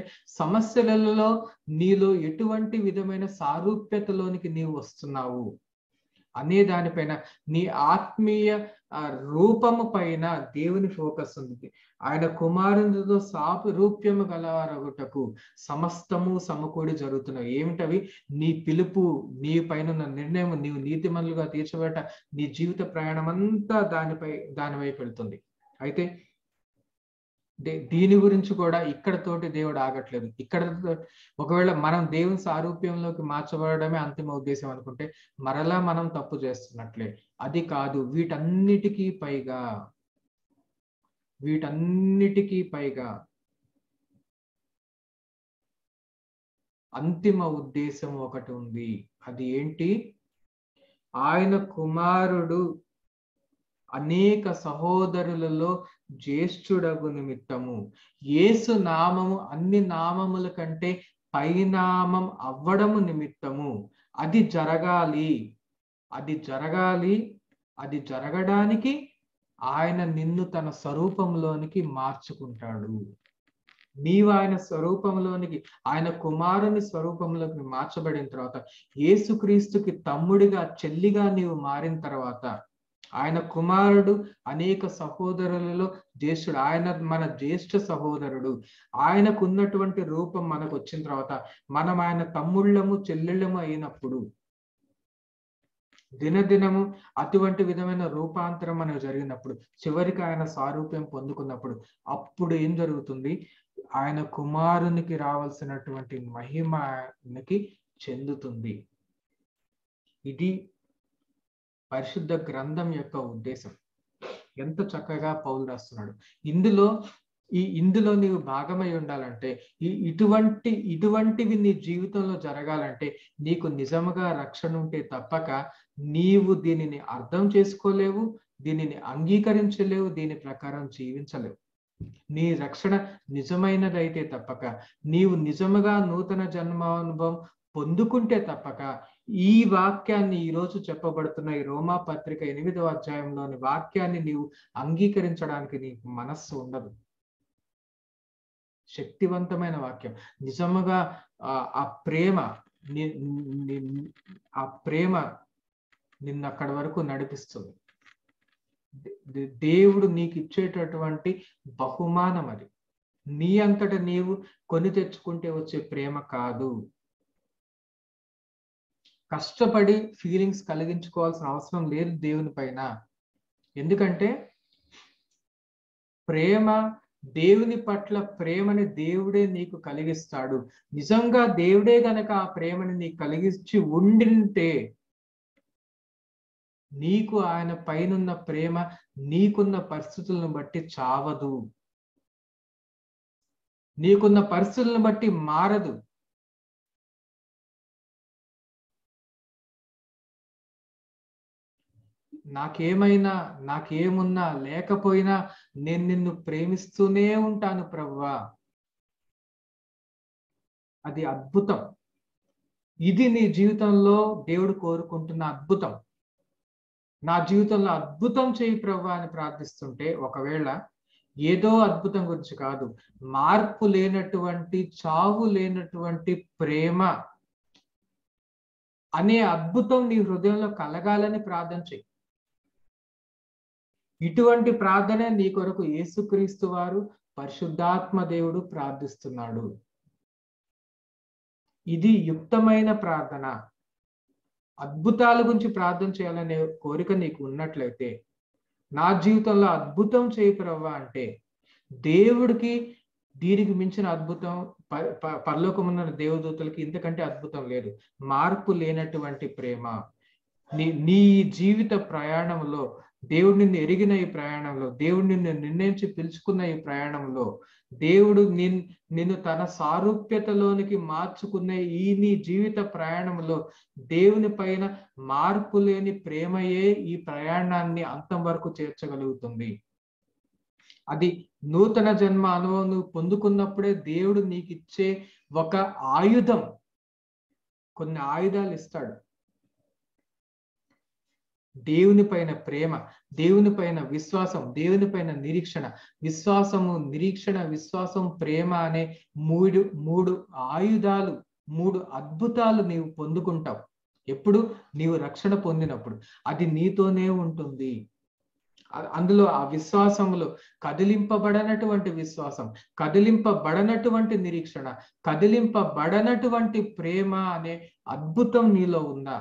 సమస్యలలో నీలో ఎటువంటి విధమైన సారూప్యతలోనికి నీవు వస్తున్నావు అనే దానిపైన నీ ఆత్మీయ రూపము పైన దేవుని ఫోకస్ ఉంది ఆయన కుమారునితో సాపరూప్యము గలవారగుటకు సమస్తము సమకూడి జరుగుతున్నాయి ఏమిటవి నీ పిలుపు నీ పైన నిర్ణయం నీవు నీతిమనులుగా తీర్చబట నీ జీవిత ప్రయాణం అంతా దానిపై దాని వైపు వెళ్తుంది అయితే దీని గురించి కూడా ఇక్కడతోటి దేవుడు ఆగట్లేదు ఇక్కడ ఒకవేళ మనం దేవుని సారూప్యంలోకి మార్చబడమే అంతిమ ఉద్దేశం అనుకుంటే మరలా మనం తప్పు చేస్తున్నట్లే అది కాదు వీటన్నిటికీ పైగా వీటన్నిటికీ పైగా అంతిమ ఉద్దేశం ఒకటి ఉంది అది ఏంటి ఆయన కుమారుడు అనేక సహోదరులలో జ్యేష్ఠుడగు నిమిత్తము యేసు నామము అన్ని నామముల కంటే పైనామం అవ్వడము నిమిత్తము అది జరగాలి అది జరగాలి అది జరగడానికి ఆయన నిన్ను తన స్వరూపంలోనికి మార్చుకుంటాడు నీవు ఆయన స్వరూపంలోనికి ఆయన కుమారుని స్వరూపంలోకి మార్చబడిన తర్వాత యేసుక్రీస్తుకి తమ్ముడిగా చెల్లిగా నీవు మారిన తర్వాత ఆయన కుమారుడు అనేక సహోదరులలో జ్యేష్ఠుడు ఆయన మన జ్యేష్ఠ సహోదరుడు ఆయనకు ఉన్నటువంటి రూపం మనకు వచ్చిన తర్వాత మనం ఆయన తమ్ముళ్ళము చెల్లెళ్ళము అయినప్పుడు దినదినము అటువంటి విధమైన రూపాంతరం మనకు జరిగినప్పుడు చివరికి ఆయన సారూప్యం పొందుకున్నప్పుడు అప్పుడు ఏం జరుగుతుంది ఆయన కుమారునికి రావాల్సినటువంటి మహిమ ఆయనకి చెందుతుంది ఇది పరిశుద్ధ గ్రంథం యొక్క ఉద్దేశం ఎంత చక్కగా పౌలు రాస్తున్నాడు ఇందులో ఈ ఇందులో నీవు భాగమై ఉండాలంటే ఈ ఇటువంటి ఇటువంటివి నీ జీవితంలో జరగాలంటే నీకు నిజముగా రక్షణ ఉంటే తప్పక నీవు దీనిని అర్థం చేసుకోలేవు దీనిని అంగీకరించలేవు దీని ప్రకారం జీవించలేవు నీ రక్షణ నిజమైనదైతే తప్పక నీవు నిజముగా నూతన జన్మానుభవం పొందుకుంటే తప్పక ఈ వాక్యాన్ని ఈ రోజు చెప్పబడుతున్న ఈ రోమా పత్రిక ఎనిమిదవ అధ్యాయంలోని వాక్యాన్ని నీవు అంగీకరించడానికి నీకు మనస్సు ఉండదు శక్తివంతమైన వాక్యం నిజముగా ఆ ప్రేమ ఆ ప్రేమ నిన్న అక్కడి వరకు నడిపిస్తుంది దేవుడు నీకు ఇచ్చేటటువంటి బహుమానం అది నీ అంతట నీవు కొని తెచ్చుకుంటే వచ్చే ప్రేమ కాదు కష్టపడి ఫీలింగ్స్ కలిగించుకోవాల్సిన అవసరం లేదు దేవుని పైన ఎందుకంటే ప్రేమ దేవుని పట్ల ప్రేమని దేవుడే నీకు కలిగిస్తాడు నిజంగా దేవుడే గనక ఆ ప్రేమని నీకు కలిగించి ఉండింటే నీకు ఆయన పైనున్న ప్రేమ నీకున్న పరిస్థితులను బట్టి చావదు నీకున్న పరిస్థితులను బట్టి మారదు నాకేమైనా నాకేమున్నా లేకపోయినా నేను నిన్ను ప్రేమిస్తూనే ఉంటాను ప్రవ్వా అది అద్భుతం ఇది నీ జీవితంలో దేవుడు కోరుకుంటున్న అద్భుతం నా జీవితంలో అద్భుతం చేయి ప్రవ్వా అని ప్రార్థిస్తుంటే ఒకవేళ ఏదో అద్భుతం గురించి కాదు మార్పు లేనటువంటి చావు లేనటువంటి ప్రేమ అనే అద్భుతం నీ హృదయంలో కలగాలని ప్రార్థన చెయ్యి ఇటువంటి ప్రార్థన నీ కొరకు యేసుక్రీస్తు వారు పరిశుద్ధాత్మ దేవుడు ప్రార్థిస్తున్నాడు ఇది యుక్తమైన ప్రార్థన అద్భుతాల గురించి ప్రార్థన చేయాలనే కోరిక నీకు ఉన్నట్లయితే నా జీవితంలో అద్భుతం చేయి ప్రవ్వా అంటే దేవుడికి దీనికి మించిన అద్భుతం పరలోకమున్న దేవదూతలకి ఇంతకంటే అద్భుతం లేదు మార్పు లేనటువంటి ప్రేమ నీ నీ జీవిత ప్రయాణంలో దేవుడు నిన్ను ఎరిగిన ఈ ప్రయాణంలో దేవుడు నిన్ను నిర్ణయించి పిలుచుకున్న ఈ ప్రయాణంలో దేవుడు నిన్ నిన్ను తన సారూప్యతలోనికి మార్చుకున్న ఈ నీ జీవిత ప్రయాణంలో దేవుని పైన మార్పు లేని ప్రేమయే ఈ ప్రయాణాన్ని అంతం వరకు చేర్చగలుగుతుంది అది నూతన జన్మ అనుభవం నువ్వు పొందుకున్నప్పుడే దేవుడు నీకు ఇచ్చే ఒక ఆయుధం కొన్ని ఆయుధాలు ఇస్తాడు దేవుని పైన ప్రేమ దేవుని పైన విశ్వాసం దేవుని పైన నిరీక్షణ విశ్వాసము నిరీక్షణ విశ్వాసం ప్రేమ అనే మూడు మూడు ఆయుధాలు మూడు అద్భుతాలు నీవు పొందుకుంటావు ఎప్పుడు నీవు రక్షణ పొందినప్పుడు అది నీతోనే ఉంటుంది అ- అందులో ఆ విశ్వాసములో కదిలింపబడనటువంటి విశ్వాసం కదిలింపబడనటువంటి నిరీక్షణ కదిలింపబడనటువంటి ప్రేమ అనే అద్భుతం నీలో ఉందా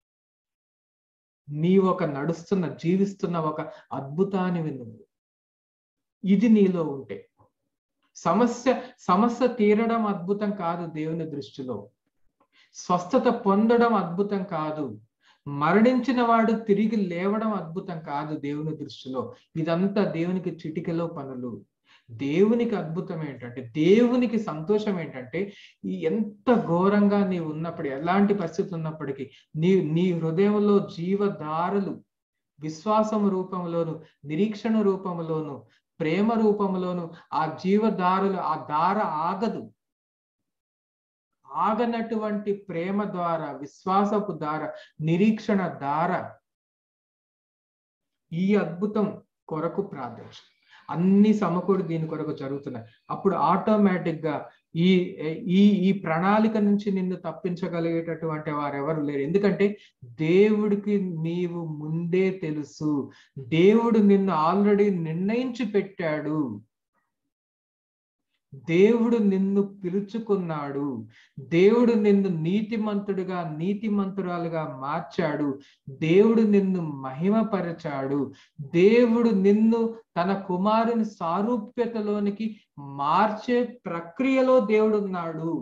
నీ ఒక నడుస్తున్న జీవిస్తున్న ఒక అద్భుతానివి నువ్వు ఇది నీలో ఉంటే సమస్య సమస్య తీరడం అద్భుతం కాదు దేవుని దృష్టిలో స్వస్థత పొందడం అద్భుతం కాదు మరణించిన వాడు తిరిగి లేవడం అద్భుతం కాదు దేవుని దృష్టిలో ఇదంతా దేవునికి చిటికెలో పనులు దేవునికి అద్భుతం ఏంటంటే దేవునికి సంతోషం ఏంటంటే ఈ ఎంత ఘోరంగా నీవు ఉన్నప్పుడు ఎలాంటి పరిస్థితి ఉన్నప్పటికీ నీ నీ హృదయంలో జీవధారలు విశ్వాసం రూపంలోను నిరీక్షణ రూపంలోను ప్రేమ రూపంలోను ఆ జీవధారలు ఆ దార ఆగదు ఆగనటువంటి ప్రేమ ద్వారా విశ్వాసపు దార నిరీక్షణ దార ఈ అద్భుతం కొరకు ప్రార్థించు అన్ని సమకూడి దీని కొరకు జరుగుతున్నాయి అప్పుడు ఆటోమేటిక్ గా ఈ ఈ ఈ ప్రణాళిక నుంచి నిన్ను తప్పించగలిగేటటువంటి వారెవరు లేరు ఎందుకంటే దేవుడికి నీవు ముందే తెలుసు దేవుడు నిన్ను ఆల్రెడీ నిర్ణయించి పెట్టాడు దేవుడు నిన్ను పిలుచుకున్నాడు దేవుడు నిన్ను నీతిమంతుడిగా నీతిమంతురాలుగా మార్చాడు దేవుడు నిన్ను మహిమపరచాడు దేవుడు నిన్ను తన కుమారుని సారూప్యతలోనికి మార్చే ప్రక్రియలో దేవుడు ఉన్నాడు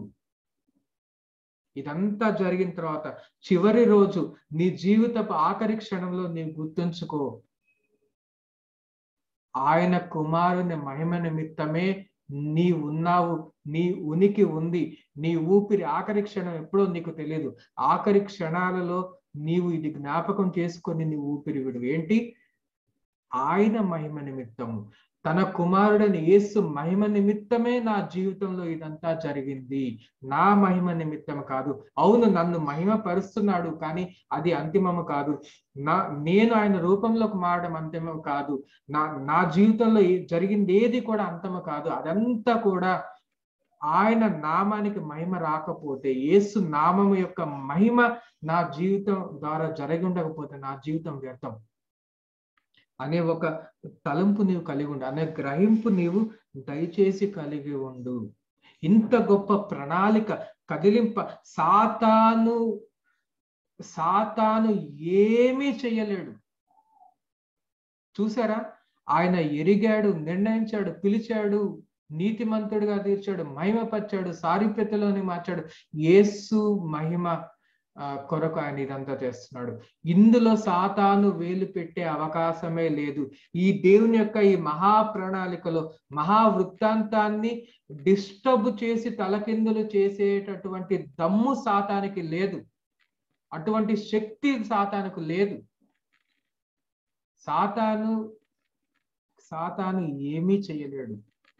ఇదంతా జరిగిన తర్వాత చివరి రోజు నీ జీవితపు ఆఖరి క్షణంలో నీవు గుర్తుంచుకో ఆయన కుమారుని మహిమ నిమిత్తమే నీ ఉన్నావు నీ ఉనికి ఉంది నీ ఊపిరి ఆఖరి క్షణం ఎప్పుడో నీకు తెలియదు ఆఖరి క్షణాలలో నీవు ఇది జ్ఞాపకం చేసుకొని నీ ఊపిరి విడు ఏంటి ఆయన మహిమ నిమిత్తము తన కుమారుడని యేసు మహిమ నిమిత్తమే నా జీవితంలో ఇదంతా జరిగింది నా మహిమ నిమిత్తం కాదు అవును నన్ను మహిమ పరుస్తున్నాడు కానీ అది అంతిమము కాదు నా నేను ఆయన రూపంలోకి మారడం అంతిమం కాదు నా నా జీవితంలో ఏ- జరిగింది ఏది కూడా అంతము కాదు అదంతా కూడా ఆయన నామానికి మహిమ రాకపోతే యేసు నామము యొక్క మహిమ నా జీవితం ద్వారా జరిగి ఉండకపోతే నా జీవితం వ్యర్థం అనే ఒక తలంపు నీవు కలిగి ఉండు అనే గ్రహింపు నీవు దయచేసి కలిగి ఉండు ఇంత గొప్ప ప్రణాళిక కదిలింప సాతాను సాతాను ఏమీ చేయలేడు చూసారా ఆయన ఎరిగాడు నిర్ణయించాడు పిలిచాడు నీతిమంతుడిగా తీర్చాడు మహిమపరిచాడు సారూప్యతలోని మార్చాడు యేసు మహిమ ఆ, కొరకు ఆయన ఇదంతా చేస్తున్నాడు ఇందులో సాతాను వేలు పెట్టే అవకాశమే లేదు ఈ దేవుని యొక్క ఈ మహా ప్రణాళికలో మహా వృత్తాంతాన్ని డిస్టర్బ్ చేసి తలకిందులు చేసేటటువంటి దమ్ము సాతానికి లేదు అటువంటి శక్తి సాతానుకు లేదు సాతాను సాతాను ఏమీ చేయలేడు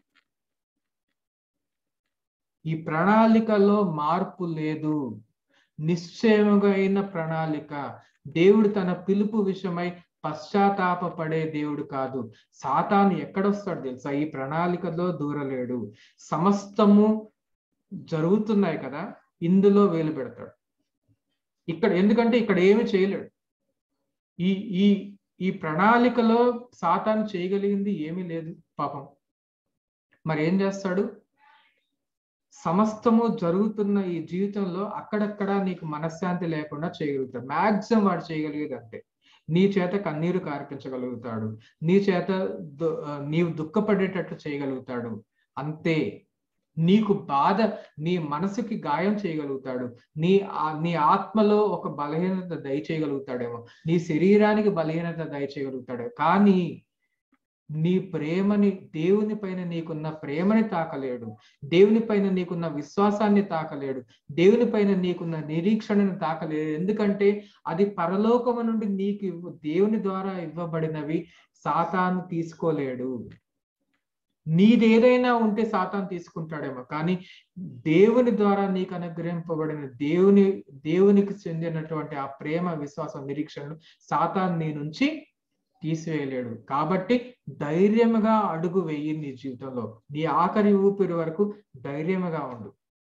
ఈ ప్రణాళికలో మార్పు లేదు నిశ్చయముగా అయిన ప్రణాళిక దేవుడు తన పిలుపు విషయమై పశ్చాత్తాపపడే దేవుడు కాదు సాతాను ఎక్కడొస్తాడు తెలుసా ఈ ప్రణాళికలో దూరలేడు సమస్తము జరుగుతున్నాయి కదా ఇందులో వేలు పెడతాడు ఇక్కడ ఎందుకంటే ఇక్కడ ఏమి చేయలేడు ఈ ఈ ఈ ప్రణాళికలో సాతాను చేయగలిగింది ఏమీ లేదు పాపం మరి ఏం చేస్తాడు సమస్తము జరుగుతున్న ఈ జీవితంలో అక్కడక్కడ నీకు మనశ్శాంతి లేకుండా చేయగలుగుతాడు మాక్సిమం వాడు చేయగలిగేది అంతే నీ చేత కన్నీరు కార్పించగలుగుతాడు నీ చేత దు- ఆ, నీవు దుఃఖపడేటట్లు చేయగలుగుతాడు అంతే నీకు బాధ నీ మనసుకి గాయం చేయగలుగుతాడు నీ ఆ- నీ ఆత్మలో ఒక బలహీనత దయచేయగలుగుతాడేమో నీ శరీరానికి బలహీనత దయచేయగలుగుతాడు కానీ నీ ప్రేమని దేవుని పైన నీకున్న ప్రేమని తాకలేడు దేవుని పైన నీకున్న విశ్వాసాన్ని తాకలేడు దేవుని పైన నీకున్న నిరీక్షణను తాకలేడు ఎందుకంటే అది పరలోకము నుండి నీకు ఇవ్వ- దేవుని ద్వారా ఇవ్వబడినవి సాతాను తీసుకోలేడు నీదేదైనా ఉంటే సాతాను తీసుకుంటాడేమో కానీ దేవుని ద్వారా నీకు అనుగ్రహింపబడిన దేవుని దేవునికి చెందినటువంటి ఆ ప్రేమ విశ్వాసం నిరీక్షణను సాతాను నీ నుంచి తీసివేయలేడు కాబట్టి ధైర్యముగా అడుగు వెయ్యి నీ జీవితంలో నీ ఆఖరి ఊపిరి వరకు ధైర్యముగా ఉండు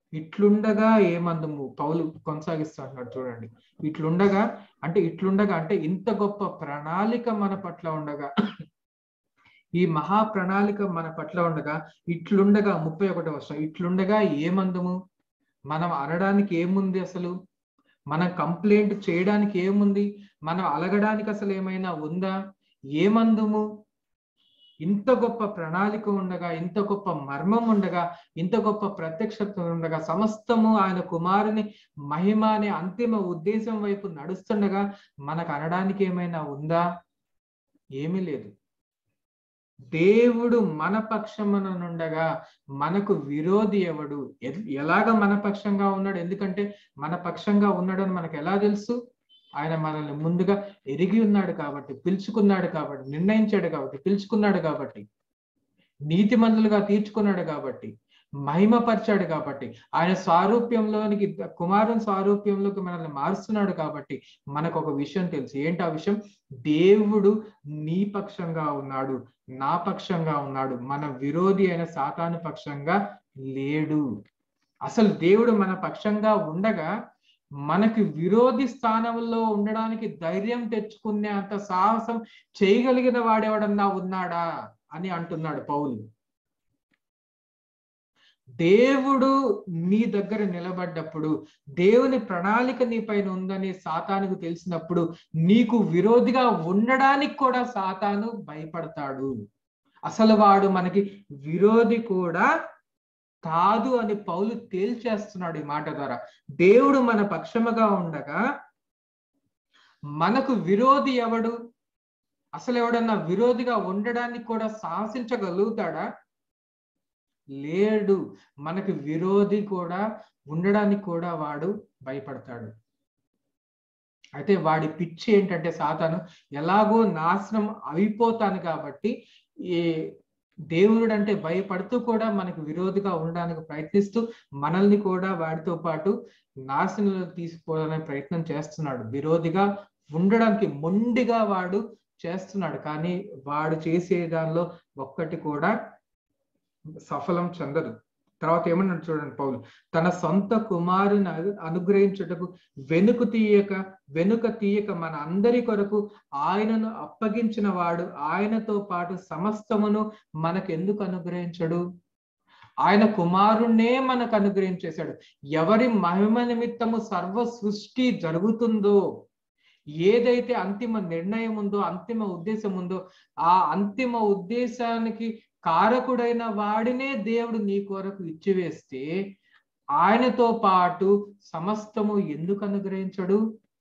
ఇట్లుండగా ఏమందుము పౌలు కొనసాగిస్తున్నాడు చూడండి ఇట్లుండగా అంటే ఇట్లుండగా అంటే ఇంత గొప్ప ప్రణాళిక మన పట్ల ఉండగా ఈ మహా ప్రణాళిక మన పట్ల ఉండగా ఇట్లుండగా ముప్పై ఒకటో వర్షం ఇట్లుండగా ఏమందుము మనం అనడానికి ఏముంది అసలు మనం కంప్లైంట్ చేయడానికి ఏముంది మనం అలగడానికి అసలు ఏమైనా ఉందా ఏమందుము ఇంత గొప్ప ప్రణాళిక ఉండగా ఇంత గొప్ప మర్మం ఉండగా ఇంత గొప్ప ప్రత్యక్షత ఉండగా సమస్తము ఆయన కుమారుని మహిమ అనే అంతిమ ఉద్దేశం వైపు నడుస్తుండగా మనకు అనడానికి ఏమైనా ఉందా ఏమీ లేదు దేవుడు మన పక్షముననుండగా మనకు విరోధి ఎవడు ఎ- ఎలాగ మన పక్షంగా ఉన్నాడు ఎందుకంటే మన పక్షంగా ఉన్నాడని మనకు ఎలా తెలుసు ఆయన మనల్ని ముందుగా ఎరిగి ఉన్నాడు కాబట్టి పిలుచుకున్నాడు కాబట్టి నిర్ణయించాడు కాబట్టి పిలుచుకున్నాడు కాబట్టి నీతిమంతులుగా తీర్చుకున్నాడు కాబట్టి మహిమపరిచాడు కాబట్టి ఆయన స్వారూప్యంలోనికి కుమారుని స్వారూప్యంలోకి మనల్ని మారుస్తున్నాడు కాబట్టి మనకు ఒక విషయం తెలుసు ఏంటి ఆ విషయం దేవుడు నీ పక్షంగా ఉన్నాడు నా పక్షంగా ఉన్నాడు మన విరోధి అయిన సాతాను పక్షంగా లేడు అసలు దేవుడు మన పక్షంగా ఉండగా మనకి విరోధి స్థానంలో ఉండడానికి ధైర్యం తెచ్చుకునే అంత సాహసం చేయగలిగిన వాడెవడన్నా ఉన్నాడా అని అంటున్నాడు పౌలు దేవుడు నీ దగ్గర నిలబడ్డప్పుడు దేవుని ప్రణాళిక నీ పైన ఉందని సాతానుకు తెలిసినప్పుడు నీకు విరోధిగా ఉండడానికి కూడా సాతాను భయపడతాడు అసలు వాడు మనకి విరోధి కూడా కాదు అని పౌలు తేల్చేస్తున్నాడు ఈ మాట ద్వారా దేవుడు మన పక్షముగా ఉండగా మనకు విరోధి ఎవడు అసలు ఎవడన్నా విరోధిగా ఉండడానికి కూడా సాహసించగలుగుతాడా లేడు మనకి విరోధి కూడా ఉండడానికి కూడా వాడు భయపడతాడు అయితే వాడి పిచ్చి ఏంటంటే సాతాను ఎలాగో నాశనం అయిపోతాను కాబట్టి ఈ దేవుడు అంటే భయపడుతూ కూడా మనకు విరోధిగా ఉండడానికి ప్రయత్నిస్తూ మనల్ని కూడా వాడితో పాటు నాశనంలో తీసుకోవడానికి ప్రయత్నం చేస్తున్నాడు విరోధిగా ఉండడానికి మొండిగా వాడు చేస్తున్నాడు కానీ వాడు చేసే దానిలో ఒక్కటి కూడా సఫలం చెందదు తర్వాత ఏమన్నాడు చూడండి పౌలు తన సొంత కుమారుని అను- అనుగ్రహించుటకు వెనుక తీయక వెనుక తీయక మన అందరి కొరకు ఆయనను అప్పగించిన వాడు ఆయనతో పాటు సమస్తమును మనకెందుకు అనుగ్రహించడు ఆయన కుమారుణ్ణే మనకు అనుగ్రహించేశాడు ఎవరి మహిమ నిమిత్తము సర్వ సృష్టి జరుగుతుందో ఏదైతే అంతిమ నిర్ణయం ఉందో అంతిమ ఉద్దేశం ఉందో ఆ అంతిమ ఉద్దేశానికి కారకుడైన వాడినే దేవుడు నీ కొరకు ఇచ్చివేస్తే ఆయనతో పాటు సమస్తము ఎందుకు అనుగ్రహించడు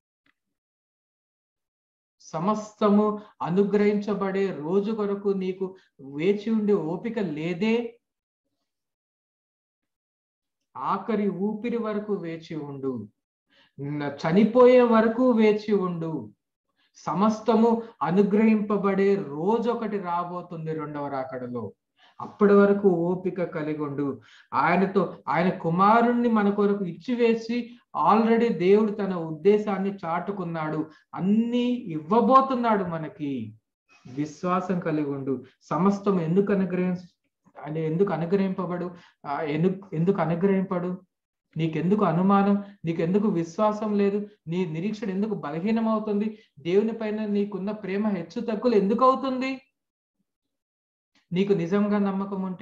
సమస్తము అనుగ్రహించబడే రోజు కొరకు నీకు వేచి ఉండే ఓపిక లేదే ఆఖరి ఊపిరి వరకు వేచి ఉండు న- చనిపోయే వరకు వేచి ఉండు సమస్తము అనుగ్రహింపబడే రోజు ఒకటి రాబోతుంది రెండవ రాకడలో అప్పటి వరకు ఓపిక కలిగి ఉండు ఆయనతో ఆయన కుమారుణ్ణి మన కొరకు ఇచ్చివేసి ఆల్రెడీ దేవుడు తన ఉద్దేశాన్ని చాటుకున్నాడు అన్ని ఇవ్వబోతున్నాడు మనకి విశ్వాసం కలిగి ఉండు సమస్తం ఎందుకు అనుగ్రహం అని ఎందుకు అనుగ్రహింపబడు ఆ, ఎందుకు ఎందుకు అనుగ్రహింపడు నీకెందుకు అనుమానం నీకెందుకు విశ్వాసం లేదు నీ నిరీక్షణ ఎందుకు బలహీనం అవుతుంది దేవుని పైన నీకున్న ప్రేమ హెచ్చు తక్కువలు ఎందుకు అవుతుంది నీకు నిజంగా నమ్మకం ఉంటే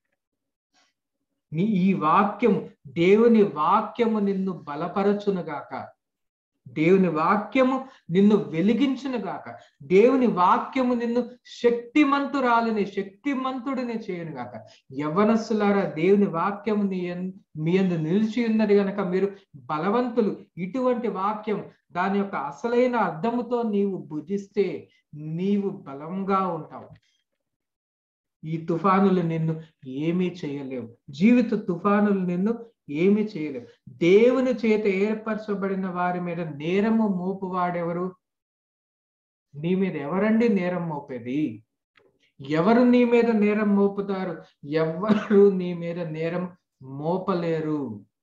నీ ఈ వాక్యము దేవుని వాక్యము నిన్ను బలపరచునుగాక దేవుని వాక్యము నిన్ను వెలిగించునుగాక దేవుని వాక్యము నిన్ను శక్తిమంతురాలిని శక్తిమంతుడిని చేయనుగాక యవనస్సులారా దేవుని వాక్యము నీ ఎన్- మీ అందు నిలిచి ఉన్నది గనక మీరు బలవంతులు ఇటువంటి వాక్యం దాని యొక్క అసలైన అర్థముతో నీవు భుజిస్తే నీవు బలంగా ఉంటావు ఈ తుఫానులు నిన్ను ఏమీ చేయలేవు జీవిత తుఫానులు నిన్ను ఏమీ చేయలేవు దేవుని చేత ఏర్పరచబడిన వారి మీద నేరము మోపువాడెవరు నీ మీద ఎవరండి నేరం మోపేది ఎవరు నీ మీద నేరం మోపుతారు ఎవ్వరు నీ మీద నేరం మోపలేరు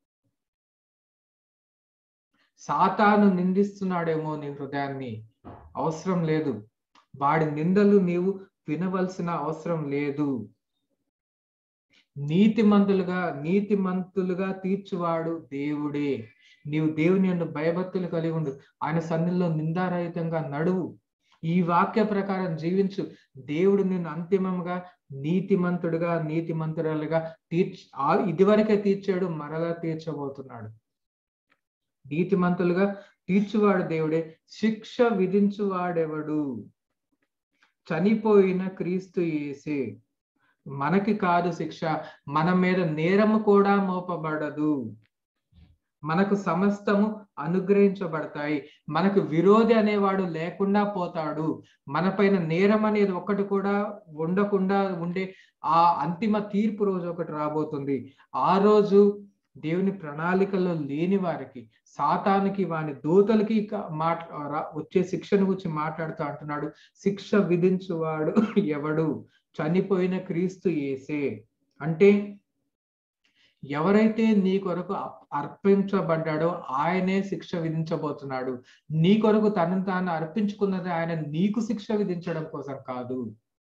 సాతాను నిందిస్తున్నాడేమో నీ హృదయాన్ని అవసరం లేదు వాడి నిందలు నీవు వినవలసిన అవసరం లేదు నీతిమంతులుగా నీతిమంతులుగా తీర్చువాడు దేవుడే నీవు దేవుని యొక్క భయభక్తులు కలిగి ఉండు ఆయన సన్నిధిలో నిందారహితంగా నడువు ఈ వాక్య ప్రకారం జీవించు దేవుడు నిన్ను అంతిమంగా నీతిమంతుడుగా నీతిమంతురాలుగా తీర్చ ఇదివరకే తీర్చాడు మరలా తీర్చబోతున్నాడు నీతిమంతులుగా తీర్చువాడు దేవుడే శిక్ష విధించువాడెవడు చనిపోయిన క్రీస్తు యేసే మనకి కాదు శిక్ష మన మీద నేరము కూడా మోపబడదు మనకు సమస్తము అనుగ్రహించబడతాయి మనకు విరోధి అనేవాడు లేకుండా పోతాడు మన పైన నేరం అనేది ఒకటి కూడా ఉండకుండా ఉండే ఆ అంతిమ తీర్పు రోజు ఒకటి రాబోతుంది ఆ రోజు దేవుని ప్రణాళికలో లేని వారికి సాతానికి వాని దూతలకి మాట్లా వచ్చే శిక్షను గురించి మాట్లాడుతూ అంటున్నాడు శిక్ష విధించువాడు ఎవడు చనిపోయిన క్రీస్తు ఏసే అంటే ఎవరైతే నీ కొరకు అర్పించబడ్డాడో ఆయనే శిక్ష విధించబోతున్నాడు నీ కొరకు తనను తాను అర్పించుకున్నది ఆయన నీకు శిక్ష విధించడం కోసం కాదు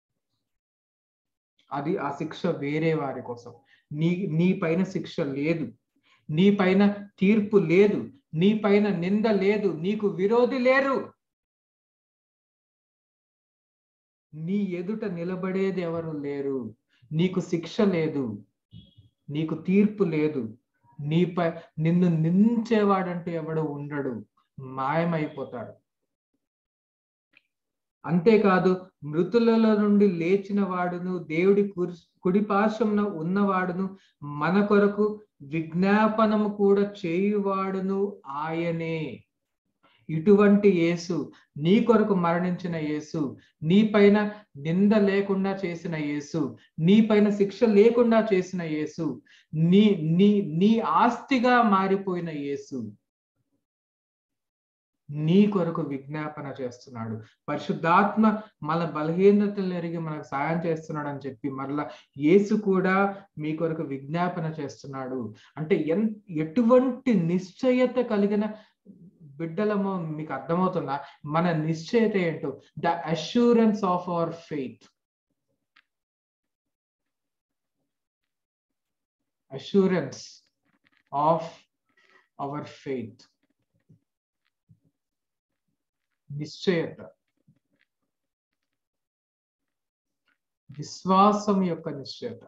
అది ఆ శిక్ష వేరే వారి కోసం నీ నీ పైన శిక్ష లేదు నీ పైన తీర్పు లేదు నీ పైన నింద లేదు నీకు విరోధి లేరు నీ ఎదుట నిలబడేది ఎవరు లేరు నీకు శిక్ష లేదు నీకు తీర్పు లేదు నీపై నిన్ను నిందించేవాడంటూ ఎవడు ఉండడు మాయమైపోతాడు అంతేకాదు మృతులలో నుండి లేచిన వాడును దేవుడి కుడిపార్శ్వంలో ఉన్నవాడును మన కొరకు విజ్ఞాపనము కూడా చేయువాడును ఆయనే ఇటువంటి యేసు నీ కొరకు మరణించిన యేసు నీ పైన నింద లేకుండా చేసిన యేసు నీ పైన శిక్ష లేకుండా చేసిన యేసు నీ నీ నీ ఆస్తిగా మారిపోయిన యేసు నీ కొరకు విజ్ఞాపన చేస్తున్నాడు పరిశుద్ధాత్మ మన బలహీనతలు ఎరిగి మనకు సాయం చేస్తున్నాడు అని చెప్పి మరలా యేసు కూడా మీ కొరకు విజ్ఞాపన చేస్తున్నాడు అంటే ఎన్ ఎటువంటి నిశ్చయత కలిగిన బిడ్డలమో మీకు అర్థమవుతుందా మన నిశ్చయత ఏంటో the assurance of our faith assurance of our faith నిశ్చయత విశ్వాసం యొక్క నిశ్చయత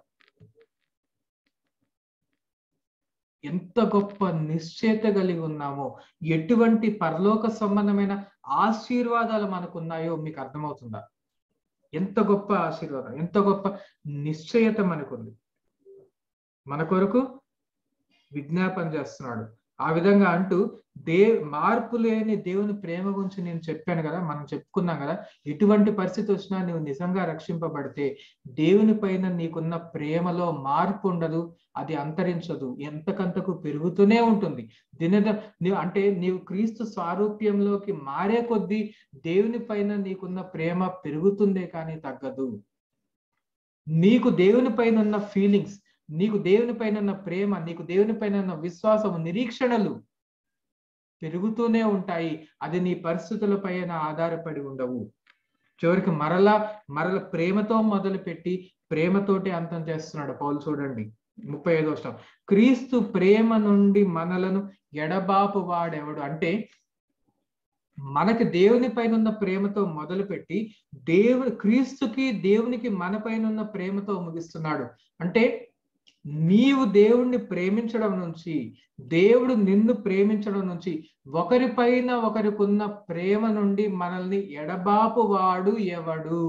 ఎంత గొప్ప నిశ్చయత కలిగి ఉన్నామో ఎటువంటి పరలోక సంబంధమైన ఆశీర్వాదాలు మనకున్నాయో మీకు అర్థమవుతుందా ఎంత గొప్ప ఆశీర్వాదం ఎంత గొప్ప నిశ్చయత మనకుంది మన కొరకు విజ్ఞాపన చేస్తున్నాడు ఆ విధంగా అంటూ దే మార్పు లేని దేవుని ప్రేమ గురించి నేను చెప్పాను కదా మనం చెప్పుకున్నాం కదా ఎటువంటి పరిస్థితి వచ్చినా నువ్వు నిజంగా రక్షింపబడితే దేవుని పైన నీకున్న ప్రేమలో మార్పు ఉండదు అది అంతరించదు ఎంతకంతకు పెరుగుతూనే ఉంటుంది దినద నీవు అంటే నీవు క్రీస్తు స్వారూప్యంలోకి మారే కొద్దీ దేవుని పైన నీకున్న ప్రేమ పెరుగుతుందే కానీ తగ్గదు నీకు దేవుని పైన ఉన్న ఫీలింగ్స్ నీకు దేవుని పైన ఉన్న ప్రేమ నీకు దేవుని పైన ఉన్న విశ్వాసము నిరీక్షణలు పెరుగుతూనే ఉంటాయి అది నీ పరిస్థితుల పైన ఆధారపడి ఉండవు చివరికి మరలా మరల ప్రేమతో మొదలుపెట్టి ప్రేమతోటి అంతం చేస్తున్నాడు పౌలు చూడండి ముప్పై ఐదో వర్షం క్రీస్తు ప్రేమ నుండి మనలను ఎడబాపు వాడెవడు అంటే మనకి దేవుని పైన ఉన్న ప్రేమతో మొదలుపెట్టి దేవు క్రీస్తుకి దేవునికి మన పైన ఉన్న ప్రేమతో ముగిస్తున్నాడు అంటే నీవు దేవుణ్ణి ప్రేమించడం నుంచి దేవుడు నిన్ను ప్రేమించడం నుంచి ఒకరిపైన ఒకరికున్న ప్రేమ నుండి మనల్ని ఎడబాపు వాడు ఎవడు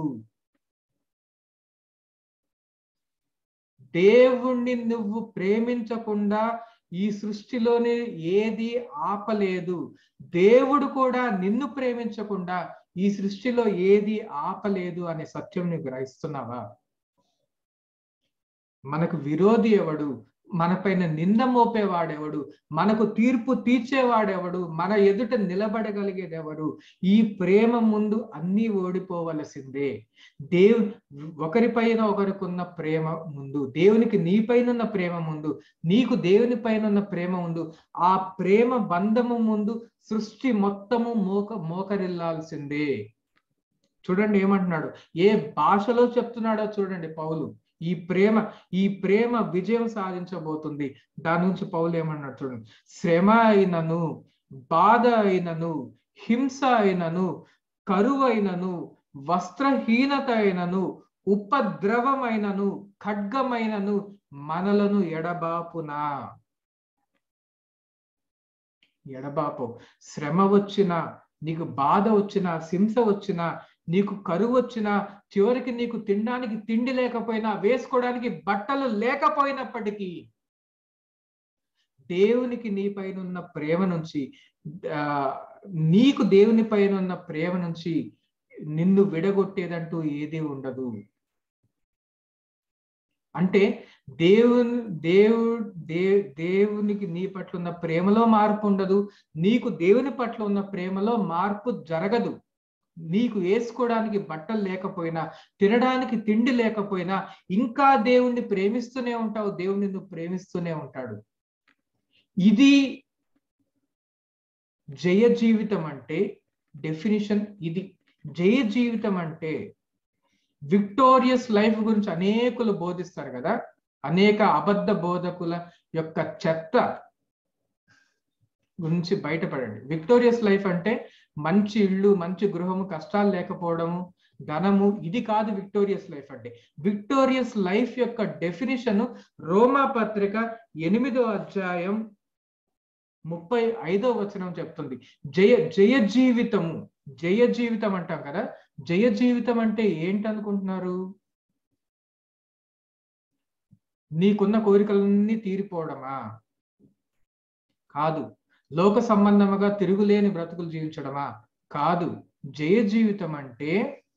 దేవుణ్ణి నువ్వు ప్రేమించకుండా ఈ సృష్టిలోని ఏది ఆపలేదు దేవుడు కూడా నిన్ను ప్రేమించకుండా ఈ సృష్టిలో ఏది ఆపలేదు అనే సత్యం నువ్వు గ్రహిస్తున్నావా మనకు విరోధి ఎవడు మన పైన నింద మోపేవాడెవడు మనకు తీర్పు తీర్చేవాడెవడు మన ఎదుట నిలబడగలిగేదెవడు ఈ ప్రేమ ముందు అన్నీ ఓడిపోవలసిందే దేవు ఒకరిపైన ఒకరికున్న ప్రేమ ముందు దేవునికి నీ పైన ప్రేమ ముందు నీకు దేవుని పైన ఉన్న ప్రేమ ముందు ఆ ప్రేమ బంధము ముందు సృష్టి మొత్తము మోక మోకరిల్లాల్సిందే చూడండి ఏమంటున్నాడు ఏ భాషలో చెప్తున్నాడో చూడండి పౌలు ఈ ప్రేమ ఈ ప్రేమ విజయం సాధించబోతుంది దాని నుంచి పౌలు ఏమన్నాడు చూడండి శ్రమ అయినను బాధ అయినను హింస అయినను కరువు అయినను వస్త్రహీనత అయినను ఉపద్రవమైనను ఖడ్గమైనను మనలను ఎడబాపునా ఎడబాపు శ్రమ వచ్చినా నీకు బాధ వచ్చినా హింస వచ్చినా నీకు కరువు వచ్చినా చివరికి నీకు తినడానికి తిండి లేకపోయినా వేసుకోవడానికి బట్టలు లేకపోయినప్పటికీ దేవునికి నీ పైన ఉన్న ప్రేమ నుంచి ఆ నీకు దేవుని పైన ఉన్న ప్రేమ నుంచి నిన్ను విడగొట్టేదంటూ ఏది ఉండదు అంటే దేవుని దేవు దే దేవునికి నీ పట్ల ఉన్న ప్రేమలో మార్పు ఉండదు నీకు దేవుని పట్ల ఉన్న ప్రేమలో మార్పు జరగదు నీకు వేసుకోవడానికి బట్టలు లేకపోయినా తినడానికి తిండి లేకపోయినా ఇంకా దేవుణ్ణి ప్రేమిస్తూనే ఉంటావు దేవుని నువ్వు ప్రేమిస్తూనే ఉంటాడు ఇది జయ జీవితం అంటే డెఫినిషన్ ఇది జయ జీవితం అంటే విక్టోరియస్ లైఫ్ గురించి అనేకులు బోధిస్తారు కదా అనేక అబద్ధ బోధకుల యొక్క చెత్త గురించి బయటపడండి విక్టోరియస్ లైఫ్ అంటే మంచి ఇల్లు మంచి గృహము కష్టాలు లేకపోవడము ధనము ఇది కాదు విక్టోరియస్ లైఫ్ అంటే విక్టోరియస్ లైఫ్ యొక్క డెఫినిషన్ రోమా పత్రిక ఎనిమిదో అధ్యాయం ముప్పై ఐదో వచనం చెప్తుంది జయ జయ జీవితము జయ జీవితం అంటాం కదా జయ జీవితం అంటే ఏంటి అనుకుంటున్నారు నీకున్న కోరికలన్నీ తీరిపోవడమా కాదు లోక సంబంధముగా తిరుగులేని బ్రతుకులు జీవించడమా కాదు జయ జీవితం అంటే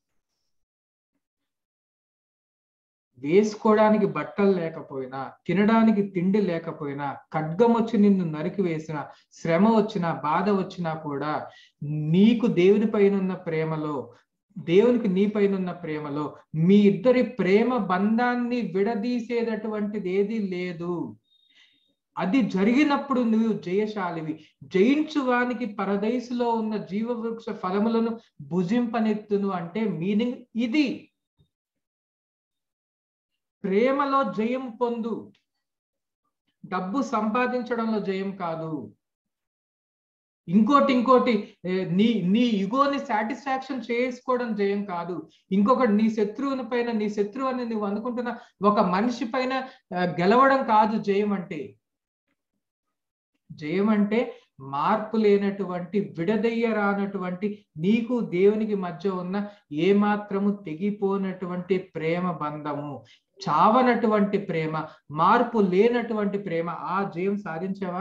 వేసుకోవడానికి బట్టలు లేకపోయినా తినడానికి తిండి లేకపోయినా ఖడ్గం వచ్చి నిన్ను నరికి వేసిన శ్రమ వచ్చినా బాధ వచ్చినా కూడా నీకు దేవుని పైన ఉన్న ప్రేమలో దేవునికి నీ పైన ఉన్న ప్రేమలో మీ ఇద్దరి ప్రేమ బంధాన్ని విడదీసేటటువంటిది ఏది లేదు అది జరిగినప్పుడు నువ్వు జయశాలివి జయించువానికి పరదైసులో ఉన్న జీవవృక్ష ఫలములను భుజింపనెత్తును అంటే మీనింగ్ ఇది ప్రేమలో జయం పొందు డబ్బు సంపాదించడంలో జయం కాదు ఇంకోటి ఇంకోటి నీ నీ ఇగోని సాటిస్ఫాక్షన్ చేసుకోవడం జయం కాదు ఇంకొకటి నీ శత్రువుని పైన నీ శత్రువు అని నువ్వు అనుకుంటున్న ఒక మనిషి పైన గెలవడం కాదు జయం అంటే జయం అంటే మార్పు లేనటువంటి విడదయ్య రానటువంటి నీకు దేవునికి మధ్య ఉన్న ఏమాత్రము తెగిపోనటువంటి ప్రేమ బంధము చావనటువంటి ప్రేమ మార్పు లేనటువంటి ప్రేమ ఆ జయం సాధించావా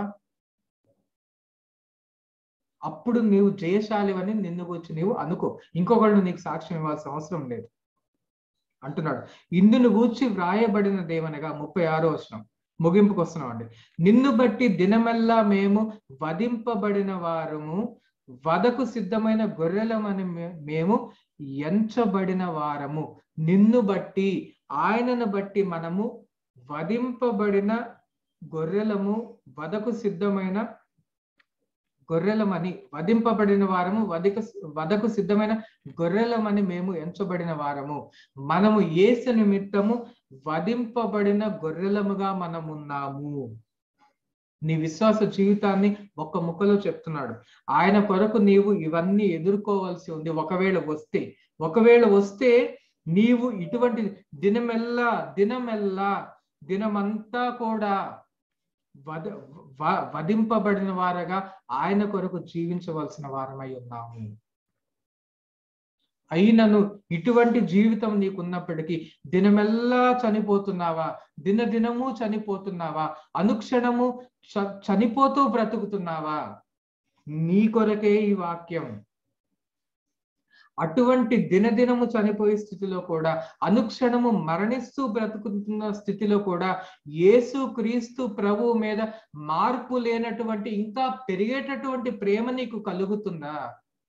అప్పుడు నీవు జయశాలివని నిన్ను గురించి నీవు అనుకో ఇంకొకళ్ళు నీకు సాక్ష్యం ఇవ్వాల్సిన అవసరం లేదు అంటున్నాడు ఇందును గూర్చి వ్రాయబడిన దేవనగా ముప్పై ఆరో వచనం ముగింపుకు వస్తున్నాం అండి నిన్ను బట్టి దినమెల్లా మేము వధింపబడిన వారము వదకు సిద్ధమైన గొర్రెలమని మేము ఎంచబడిన వారము నిన్ను బట్టి ఆయనను బట్టి మనము వధింపబడిన గొర్రెలము వదకు సిద్ధమైన గొర్రెలమని వధింపబడిన వారము వధిక వదకు సిద్ధమైన గొర్రెలమని మేము ఎంచబడిన వారము మనము ఏసు నిమిత్తము వధింపబడిన గొర్రెలముగా మనమున్నాము నీ విశ్వాస జీవితాన్ని ఒక్క ముక్కలో చెప్తున్నాడు ఆయన కొరకు నీవు ఇవన్నీ ఎదుర్కోవాల్సి ఉంది ఒకవేళ వస్తే ఒకవేళ వస్తే నీవు ఇటువంటి దినమెల్లా దినమెల్లా దినమంతా కూడా వధ వధింపబడిన వారగా ఆయన కొరకు జీవించవలసిన వారమై ఉన్నాము అయినను ఇటువంటి జీవితం నీకున్నప్పటికీ దినమెల్లా చనిపోతున్నావా దినదినము చనిపోతున్నావా అనుక్షణము చనిపోతూ బ్రతుకుతున్నావా నీ కొరకే ఈ వాక్యం అటువంటి దినదినము చనిపోయే స్థితిలో కూడా అనుక్షణము మరణిస్తూ బ్రతుకుతున్న స్థితిలో కూడా యేసు క్రీస్తు ప్రభు మీద మార్పు లేనటువంటి ఇంకా పెరిగేటటువంటి ప్రేమ నీకు కలుగుతుందా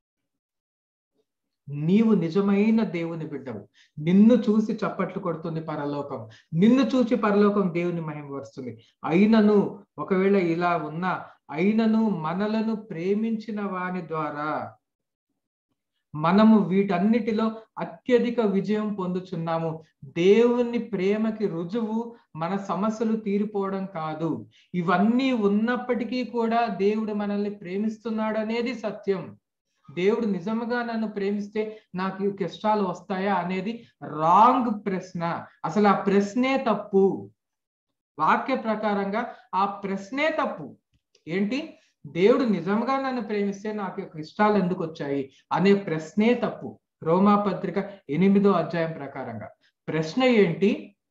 నీవు నిజమైన దేవుని బిడ్డవు నిన్ను చూసి చప్పట్లు కొడుతుంది పరలోకం నిన్ను చూసి పరలోకం దేవుని మహిమపరుస్తుంది అయినను ఒకవేళ ఇలా ఉన్నా అయినను మనలను ప్రేమించిన వాని ద్వారా మనము వీటన్నిటిలో అత్యధిక విజయం పొందుచున్నాము దేవుని ప్రేమకి రుజువు మన సమస్యలు తీరిపోవడం కాదు ఇవన్నీ ఉన్నప్పటికీ కూడా దేవుడు మనల్ని ప్రేమిస్తున్నాడు అనేది సత్యం దేవుడు నిజంగా నన్ను ప్రేమిస్తే నాకు ఈ కష్టాలు వస్తాయా అనేది రాంగ్ ప్రశ్న అసలు ఆ ప్రశ్నే తప్పు వాక్య ప్రకారంగా ఆ ప్రశ్నే తప్పు ఏంటి దేవుడు నిజంగా నన్ను ప్రేమిస్తే నాకు కష్టాలు ఎందుకు వచ్చాయి అనే ప్రశ్నే తప్పు రోమా పత్రిక ఎనిమిదో అధ్యాయం ప్రకారంగా ప్రశ్న ఏంటి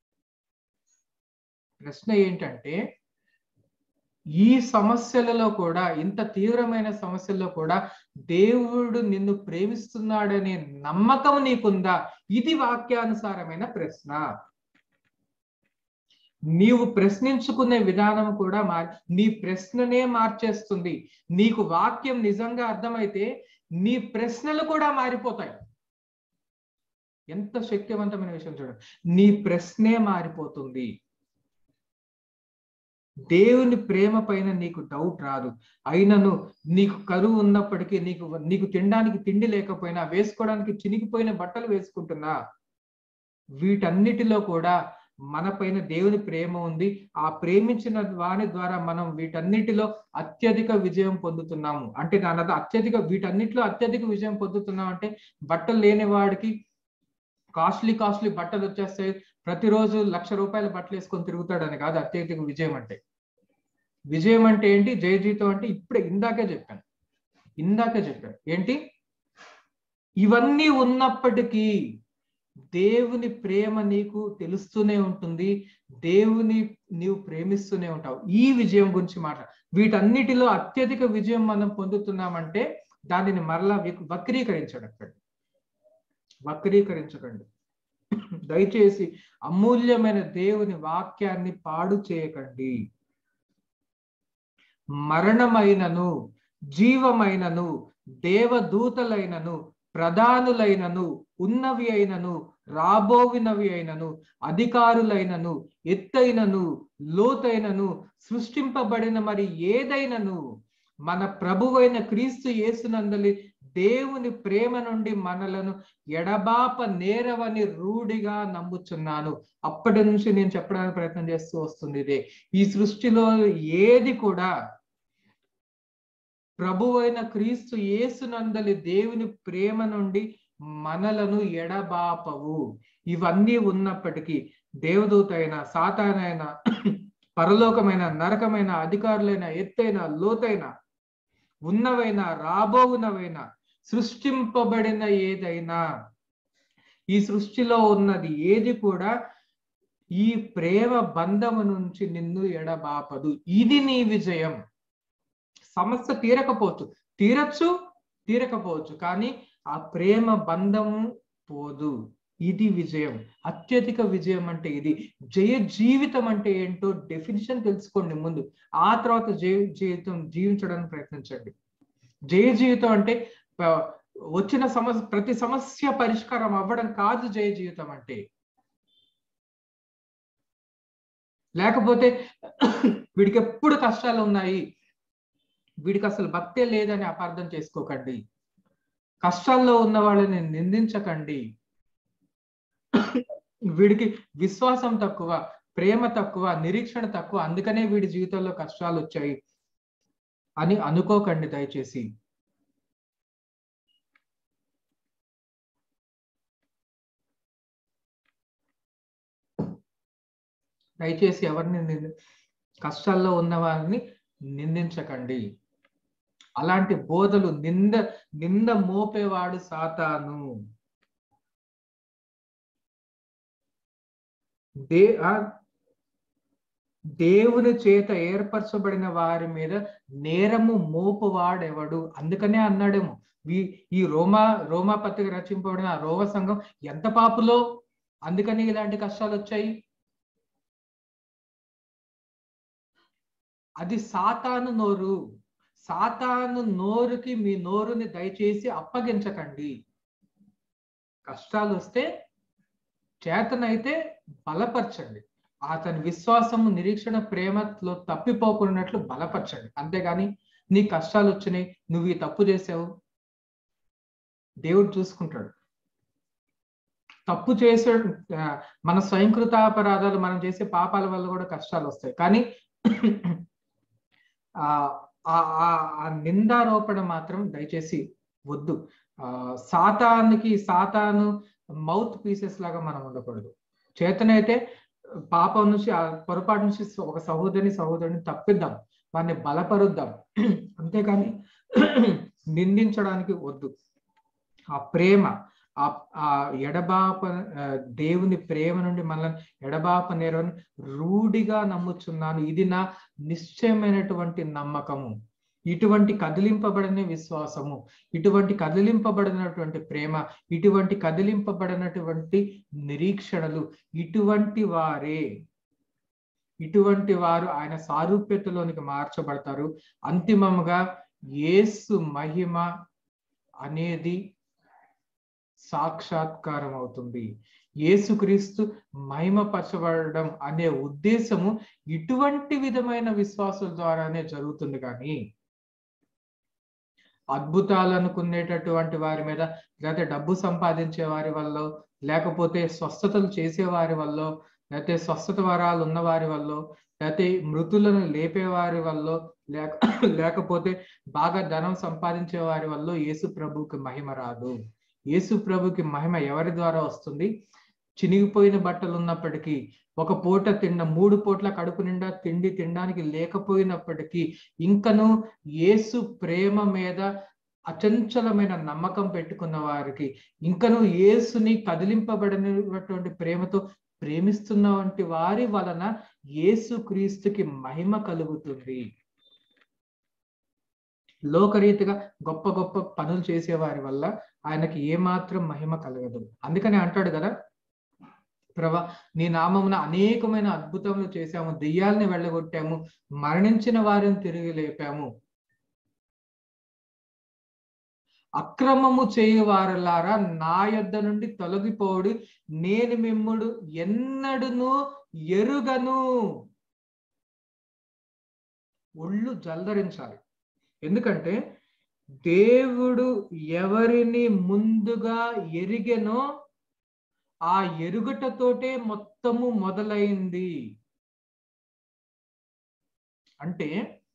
ప్రశ్న ఏంటంటే ఈ సమస్యలలో కూడా ఇంత తీవ్రమైన సమస్యల్లో కూడా దేవుడు నిన్ను ప్రేమిస్తున్నాడనే నమ్మకం నీకుందా ఇది వాక్యానుసారమైన ప్రశ్న నీవు ప్రశ్నించుకునే విధానం కూడా మార్ నీ ప్రశ్ననే మార్చేస్తుంది నీకు వాక్యం నిజంగా అర్థమైతే నీ ప్రశ్నలు కూడా మారిపోతాయి ఎంత శక్తివంతమైన విషయం చూడండి నీ ప్రశ్నే మారిపోతుంది దేవుని ప్రేమ పైన నీకు డౌట్ రాదు అయినను నీకు కరువు ఉన్నప్పటికీ నీకు నీకు తినడానికి తిండి లేకపోయినా వేసుకోవడానికి చినిగిపోయిన బట్టలు వేసుకుంటున్నా వీటన్నిటిలో కూడా మన పైన దేవుని ప్రేమ ఉంది ఆ ప్రేమించిన వాని ద్వారా మనం వీటన్నిటిలో అత్యధిక విజయం పొందుతున్నాము అంటే దాని అర్థం అత్యధిక వీటన్నిటిలో అత్యధిక విజయం పొందుతున్నాం అంటే బట్టలు లేని వాడికి కాస్ట్లీ కాస్ట్లీ బట్టలు వచ్చేస్తాయి ప్రతిరోజు లక్ష రూపాయల బట్టలు వేసుకొని తిరుగుతాడని కాదు అత్యధిక విజయం అంటే విజయం అంటే ఏంటి జయ జీవితం అంటే ఇప్పుడే ఇందాకే చెప్పాను ఇందాకే చెప్పాను ఏంటి ఇవన్నీ ఉన్నప్పటికీ దేవుని ప్రేమ నీకు తెలుస్తూనే ఉంటుంది దేవుని నీవు ప్రేమిస్తూనే ఉంటావు ఈ విజయం గురించి మాట్లాడు వీటన్నిటిలో అత్యధిక విజయం మనం పొందుతున్నామంటే దానిని మరలా వక్రీకరించడం వక్రీకరించకండి దయచేసి అమూల్యమైన దేవుని వాక్యాన్ని పాడు చేయకండి మరణమైనను జీవమైనను దేవదూతలైనను ప్రధానులైనను ఉన్నవి అయినను రాబోవినవి అయినను అధికారులైనను ఎత్తైనను లోతైనను సృష్టింపబడిన మరి ఏదైనను మన ప్రభువైన క్రీస్తు యేసునందలి దేవుని ప్రేమ నుండి మనలను ఎడబాప నేరవని రూఢిగా నమ్ముచున్నాను అప్పటి నుంచి నేను చెప్పడానికి ప్రయత్నం చేస్తూ వస్తుంది ఇదే ఈ సృష్టిలో ఏది కూడా ప్రభువైన క్రీస్తు యేసునందలి దేవుని ప్రేమ నుండి మనలను ఎడబాపవు ఇవన్నీ ఉన్నప్పటికీ దేవదూత అయిన సాతానైన పరలోకమైన నరకమైన అధికారులైన ఎత్తైన లోతైన ఉన్నవైన రాబోవునవైన సృష్టింపబడిన ఏదైనా ఈ సృష్టిలో ఉన్నది ఏది కూడా ఈ ప్రేమ బంధము నుంచి నిన్ను ఎడబాపదు ఇది నీ విజయం సమస్య తీరకపోవచ్చు తీరచ్చు తీరకపోవచ్చు కానీ ఆ ప్రేమ బంధము పోదు ఇది విజయం అత్యధిక విజయం అంటే ఇది జయ జీవితం అంటే ఏంటో డెఫినిషన్ తెలుసుకోండి ముందు ఆ తర్వాత జయ జీవితం జీవించడానికి ప్రయత్నించండి జయ జీవితం అంటే వచ్చిన సమస్య ప్రతి సమస్య పరిష్కారం అవ్వడం కాదు జయ జీవితం అంటే లేకపోతే వీడికి ఎప్పుడు కష్టాలు ఉన్నాయి వీడికి అసలు భక్తే లేదని అపార్థం చేసుకోకండి కష్టాల్లో ఉన్న వాళ్ళని నిందించకండి వీడికి విశ్వాసం తక్కువ ప్రేమ తక్కువ నిరీక్షణ తక్కువ అందుకనే వీడి జీవితంలో కష్టాలు వచ్చాయి అని అనుకోకండి దయచేసి దయచేసి ఎవరిని కష్టాల్లో ఉన్న వారిని నిందించకండి అలాంటి బోధలు నింద నింద మోపేవాడు సాతాను దే దేవుని చేత ఏర్పరచబడిన వారి మీద నేరము మోపువాడెవడు అందుకనే అన్నాడేమో ఈ రోమా రోమా పత్రిక రచింపబడిన రోమ సంఘం ఎంత పాపులో అందుకని ఇలాంటి కష్టాలు వచ్చాయి అది సాతాను నోరు సాతాను నోరుకి మీ నోరుని దయచేసి అప్పగించకండి కష్టాలు వస్తే చేతనైతే బలపరచండి అతని విశ్వాసము నిరీక్షణ ప్రేమలో తప్పిపోకున్నట్లు బలపరచండి అంతేగాని నీ కష్టాలు వచ్చినాయి నువ్వు ఈ తప్పు చేసావు దేవుడు చూసుకుంటాడు తప్పు చేసే ఆ, మన స్వయంకృతాపరాధాలు మనం చేసే పాపాల వల్ల కూడా కష్టాలు వస్తాయి కానీ ఆ ఆ- ఆ- ఆ నిందారోపణ మాత్రం దయచేసి వద్దు ఆ సాతానికి సాతాను మౌత్ పీసెస్ లాగా మనం ఉండకూడదు చేతనైతే పాపం నుంచి ఆ పొరపాటు నుంచి ఒక సహోదరిని సహోదరుని తప్పిద్దాం వారిని బలపరుద్దాం అంతేకాని నిందించడానికి వద్దు ఆ ప్రేమ ఆ ఆ ఎడబాప ఆ, దేవుని ప్రేమ నుండి మనల్ని ఎడబాప నేరని రూఢిగా నమ్ముచున్నాను ఇది నా నిశ్చయమైనటువంటి నమ్మకము ఇటువంటి కదిలింపబడని విశ్వాసము ఇటువంటి కదిలింపబడినటువంటి ప్రేమ ఇటువంటి కదిలింపబడినటువంటి నిరీక్షణలు ఇటువంటి వారే ఇటువంటి వారు ఆయన సారూప్యతలోనికి మార్చబడతారు అంతిమముగా యేసు మహిమ అనేది సాక్షాత్కారం అవుతుంది యేసుక్రీస్తు మహిమపరచబడడం అనే ఉద్దేశము ఇటువంటి విధమైన విశ్వాసుల ద్వారానే జరుగుతుంది కానీ అద్భుతాలు అనుకునేటటువంటి వారి మీద లేకపోతే డబ్బు సంపాదించే వారి వల్ల లేకపోతే స్వస్థతలు చేసే వారి వల్ల లేకపోతే స్వస్థత వరాలు ఉన్న వారి వల్ల లేకపోతే మృతులను లేపే వారి వల్ల లేక లేకపోతే బాగా ధనం సంపాదించే వారి వల్ల యేసు ప్రభుకి మహిమ రాదు యేసు ప్రభుకి మహిమ ఎవరి ద్వారా వస్తుంది చినిగిపోయిన బట్టలు ఉన్నప్పటికీ ఒక పూట తిన్న మూడు పూట్ల కడుపు నిండా తిండి తినడానికి లేకపోయినప్పటికీ ఇంకను యేసు ప్రేమ మీద అచంచలమైన నమ్మకం పెట్టుకున్న వారికి ఇంకను యేసుని కదిలింపబడినటువంటి ప్రేమతో ప్రేమిస్తున్న వంటి వారి వలన యేసు క్రీస్తుకి మహిమ కలుగుతుంది లోకరీతిగా గొప్ప గొప్ప పనులు చేసే వారి వల్ల ఆయనకి ఏమాత్రం మహిమ కలగదు అందుకని అంటాడు కదా ప్రభా నీ నామమున అనేకమైన అద్భుతములు చేశాము దెయ్యాల్ని వెళ్ళగొట్టాము మరణించిన వారిని తిరిగి లేపాము అక్రమము చేయువారలారా నా యొద్ద నుండి తొలగిపోడు నేను మిమ్ముడు ఎన్నడును ఎరుగను ఒళ్ళు జల్దరించాలి ఎందుకంటే దేవుడు ఎవరిని ముందుగా ఎరిగెనో ఆ ఎరుగటతోటే మొత్తము మొదలైంది అంటే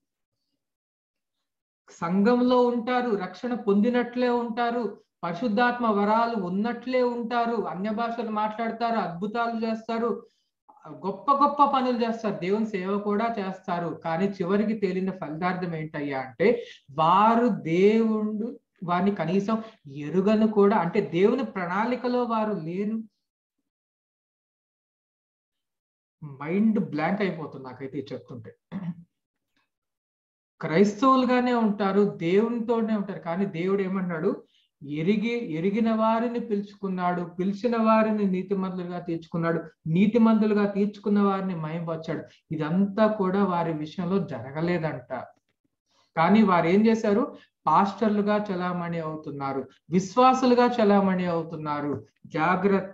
సంఘంలో ఉంటారు రక్షణ పొందినట్లే ఉంటారు పరిశుద్ధాత్మ వరాలు ఉన్నట్లే ఉంటారు అన్య భాషలు మాట్లాడతారు అద్భుతాలు చేస్తారు గొప్ప గొప్ప పనులు చేస్తారు దేవుని సేవ కూడా చేస్తారు కానీ చివరికి తేలిన ఫలితార్థం ఏంటయ్యా అంటే వారు దేవుడు వారిని కనీసం ఎరుగను కూడా అంటే దేవుని ప్రణాళికలో వారు లేరు మైండ్ బ్లాంక్ అయిపోతుంది నాకైతే ఇది చెప్తుంటే క్రైస్తవులుగానే ఉంటారు దేవునితోనే ఉంటారు కానీ దేవుడు ఏమన్నాడు ఎరిగి ఎరిగిన వారిని పిలుచుకున్నాడు పిలిచిన వారిని నీతిమంతులుగా తీర్చుకున్నాడు నీతిమంతులుగా తీర్చుకున్న వారిని మయంపరిచాడు ఇదంతా కూడా వారి విషయంలో జరగలేదంట కానీ వారు ఏం చేశారు పాస్టర్లుగా చలామణి అవుతున్నారు విశ్వాసులుగా చలామణి అవుతున్నారు జాగ్రత్త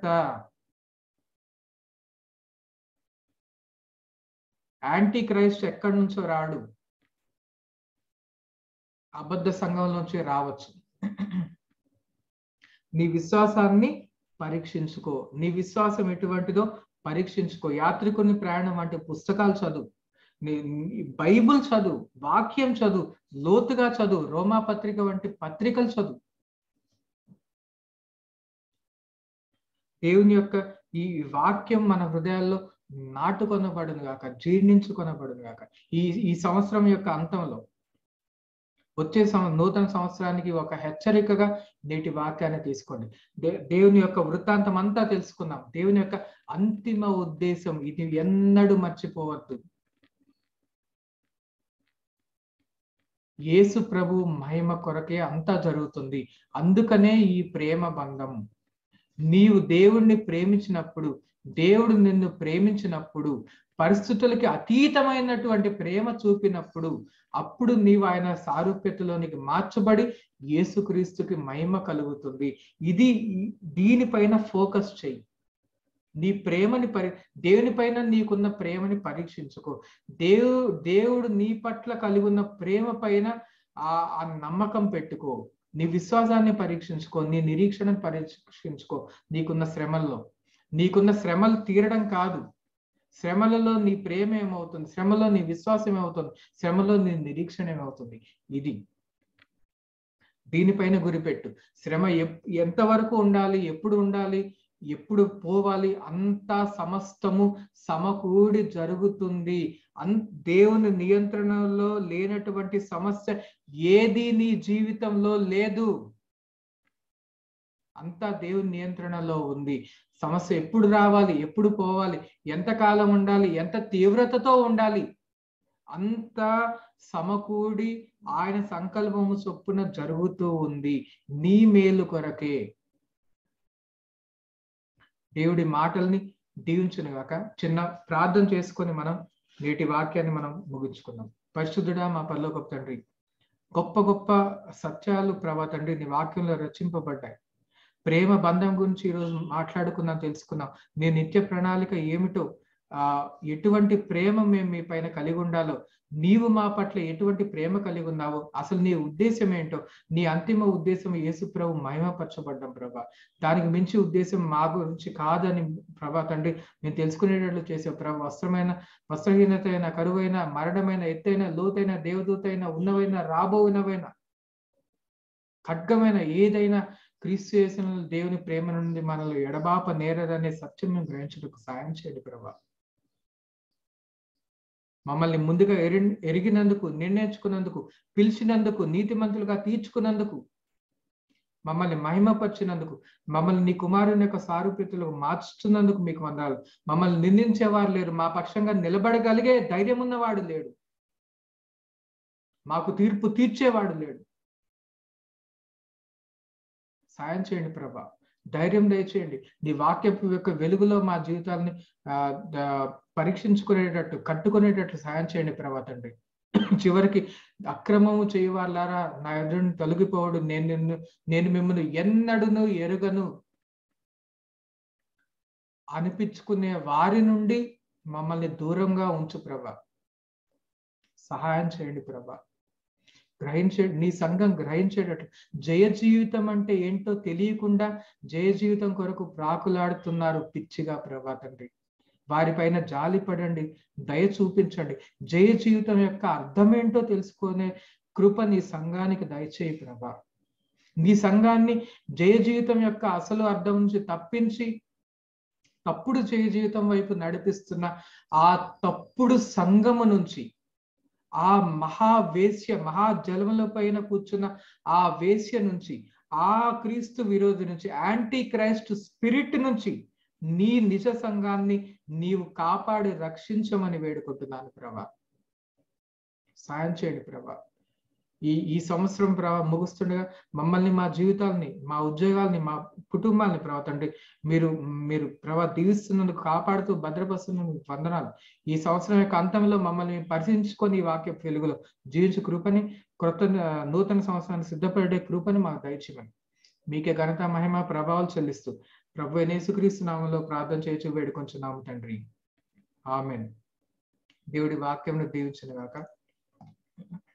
యాంటీ క్రైస్ట్ ఎక్కడి నుంచో రాడు అబద్ధ సంఘం నుంచి రావచ్చు నీ విశ్వాసాన్ని పరీక్షించుకో నీ విశ్వాసం ఎటువంటిదో పరీక్షించుకో యాత్రికుని ప్రయాణం అంటే పుస్తకాలు చదువు నీ నీ బైబుల్ చదువు వాక్యం చదువు లోతుగా చదువు రోమా పత్రిక వంటి పత్రికలు చదువు దేవుని యొక్క ఈ వాక్యం మన హృదయాల్లో నాటుకొనబడును గాక జీర్ణించుకొనబడును గాక ఈ ఈ సంవత్సరం యొక్క అంతంలో వచ్చే సం- నూతన సంవత్సరానికి ఒక హెచ్చరికగా నేటి వాక్యాన్ని తీసుకోండి దే దేవుని యొక్క వృత్తాంతం అంతా తెలుసుకుందాం దేవుని యొక్క అంతిమ ఉద్దేశం ఇది ఎన్నడూ మర్చిపోవద్దు యేసు ప్రభు మహిమ కొరకే అంతా జరుగుతుంది అందుకనే ఈ ప్రేమ బంధం నీవు దేవుణ్ణి ప్రేమించినప్పుడు దేవుడు నిన్ను ప్రేమించినప్పుడు పరిస్థితులకి అతీతమైనటువంటి ప్రేమ చూపినప్పుడు అప్పుడు నీవు ఆయన సారూప్యతలోనికి మార్చబడి యేసుక్రీస్తుకి మహిమ కలుగుతుంది ఇది ఈ- దీనిపైన ఫోకస్ చెయ్యి నీ ప్రేమని పరి దేవుని పైన నీకున్న ప్రేమని పరీక్షించుకో దేవు దేవుడు నీ పట్ల కలిగి ఉన్న ప్రేమ పైన ఆ ఆ నమ్మకం పెట్టుకో నీ విశ్వాసాన్ని పరీక్షించుకో నీ నిరీక్షణను పరీక్షించుకో నీకున్న శ్రమల్లో నీకున్న శ్రమలు తీరడం కాదు శ్రమలలో నీ ప్రేమ ఏమవుతుంది శ్రమలో నీ విశ్వాసం ఏమవుతుంది శ్రమలో నీ నిరీక్షణ ఏమవుతుంది ఇది దీనిపైన గురిపెట్టు శ్రమ ఎంతవరకు ఉండాలి ఎప్పుడు ఉండాలి ఎప్పుడు పోవాలి అంతా సమస్తము సమకూడి జరుగుతుంది అన్ దేవుని నియంత్రణలో లేనటువంటి సమస్య ఏది నీ జీవితంలో లేదు అంతా దేవుని నియంత్రణలో ఉంది సమస్య ఎప్పుడు రావాలి ఎప్పుడు పోవాలి ఎంత కాలం ఉండాలి ఎంత తీవ్రతతో ఉండాలి అంత సమకూడి ఆయన సంకల్పము చొప్పున జరుగుతూ ఉంది నీ మేలు కొరకే దేవుడి మాటల్ని దీవించును గాక చిన్న ప్రార్థన చేసుకొని మనం నేటి వాక్యాన్ని మనం ముగించుకుందాం పరిశుద్ధుడా మా పరలోకపు తండ్రి గొప్ప గొప్ప సత్యాలు ప్రభా తండ్రి నీ వాక్యంలో రచింపబడ్డాయి ప్రేమ బంధం గురించి ఈరోజు మాట్లాడుకున్నాం తెలుసుకున్నాం నీ నిత్య ప్రణాళిక ఏమిటో ఆ ఎటువంటి ప్రేమ మేము మీ పైన కలిగి ఉండాలో నీవు మా పట్ల ఎటువంటి ప్రేమ కలిగి ఉన్నావో అసలు నీ ఉద్దేశం ఏంటో నీ అంతిమ ఉద్దేశం యేసు ప్రభు మహిమపరచబడ్డం ప్రభా దానికి మించి ఉద్దేశం మా గురించి కాదని ప్రభా తండ్రి మేము తెలుసుకునేటట్లు చేసే ప్రభు వస్త్రమైన వస్త్రహీనత అయిన కరువైన మరణమైన ఎత్తైన లోతైన దేవదూతైన ఉన్నవైన రాబోయినవైన ఖడ్గమైన ఏదైనా క్రీస్తు చేసిన దేవుని ప్రేమ నుండి మనల్ని ఎడబాప నేరదనే సత్యం మేము గ్రహించడానికి సాయం చేయండి ప్రభా మమ్మల్ని ముందుగా ఎరి ఎరిగినందుకు నిర్ణయించుకున్నందుకు పిలిచినందుకు నీతిమంతులుగా తీర్చుకున్నందుకు మమ్మల్ని మహిమపరిచినందుకు మమ్మల్ని నీ కుమారుని యొక్క సారూప్యతలు మార్చుతున్నందుకు మీకు వందాలు మమ్మల్ని నిందించేవారు లేరు మా పక్షంగా నిలబడగలిగే ధైర్యం ఉన్నవాడు లేడు మాకు తీర్పు తీర్చేవాడు లేడు సాయం చేయండి ప్రభా ధైర్యం దయచేయండి నీ వాక్యపు యొక్క వెలుగులో మా జీవితాలని పరీక్షించుకునేటట్టు కట్టుకునేటట్లు సాయం చేయండి ప్రభా తండ్రి చివరికి అక్రమము చేయవాళ్ళారా నా ఎదురుని తొలగిపోవడు నేను నిన్ను నేను మిమ్మల్ని ఎన్నడును ఎరుగను అనిపించుకునే వారి నుండి మమ్మల్ని దూరంగా ఉంచు ప్రభా సహాయం చేయండి ప్రభా గ్రహించే నీ సంఘం గ్రహించేటట్లు జయ జీవితం అంటే ఏంటో తెలియకుండా జయ జీవితం కొరకు ప్రాకులాడుతున్నారు పిచ్చిగా ప్రభా తండ్రి వారిపైన జాలి పడండి దయ చూపించండి జయ జీవితం యొక్క అర్థం ఏంటో తెలుసుకునే కృప నీ సంఘానికి దయచేయి ప్రభా నీ సంఘాన్ని జయ జీవితం యొక్క అసలు అర్థం నుంచి తప్పించి తప్పుడు జయ జీవితం వైపు నడిపిస్తున్న ఆ తప్పుడు సంఘము నుంచి ఆ మహావేశ్య మహాజలముల పైన కూర్చున్న ఆ వేశ్య నుంచి ఆ క్రీస్తు విరోధి నుంచి యాంటీ క్రైస్ట్ స్పిరిట్ నుంచి నీ నిజ సంఘాన్ని నీవు కాపాడి రక్షించమని వేడుకుంటున్నాను ప్రభా సాయం చేయండి ప్రభా ఈ ఈ సంవత్సరం ప్రభా ముగుస్తుండగా మమ్మల్ని మా జీవితాల్ని మా ఉద్యోగాల్ని మా కుటుంబాన్ని ప్రభా తండ్రి మీరు మీరు ప్రభా దీవిస్తున్నందుకు కాపాడుతూ భద్రపరుస్తున్నందుకు వందనాలు ఈ సంవత్సరం యొక్క అంతంలో మమ్మల్ని పరిశీలించుకొని ఈ వాక్య వెలుగులో జీవించు కృపని క్రొత్త నూతన సంవత్సరాన్ని సిద్ధపడే కృపని మాకు దయచేయమని మీకే ఘనత మహిమ ప్రభావాలు చెల్లిస్తూ ప్రభు యేసుక్రీస్తు నామంలో ప్రార్థన చేయొచ్చు వేడుకొంచున్నాము తండ్రి ఆమెన్ దేవుడి వాక్యంను దీవించిన గాక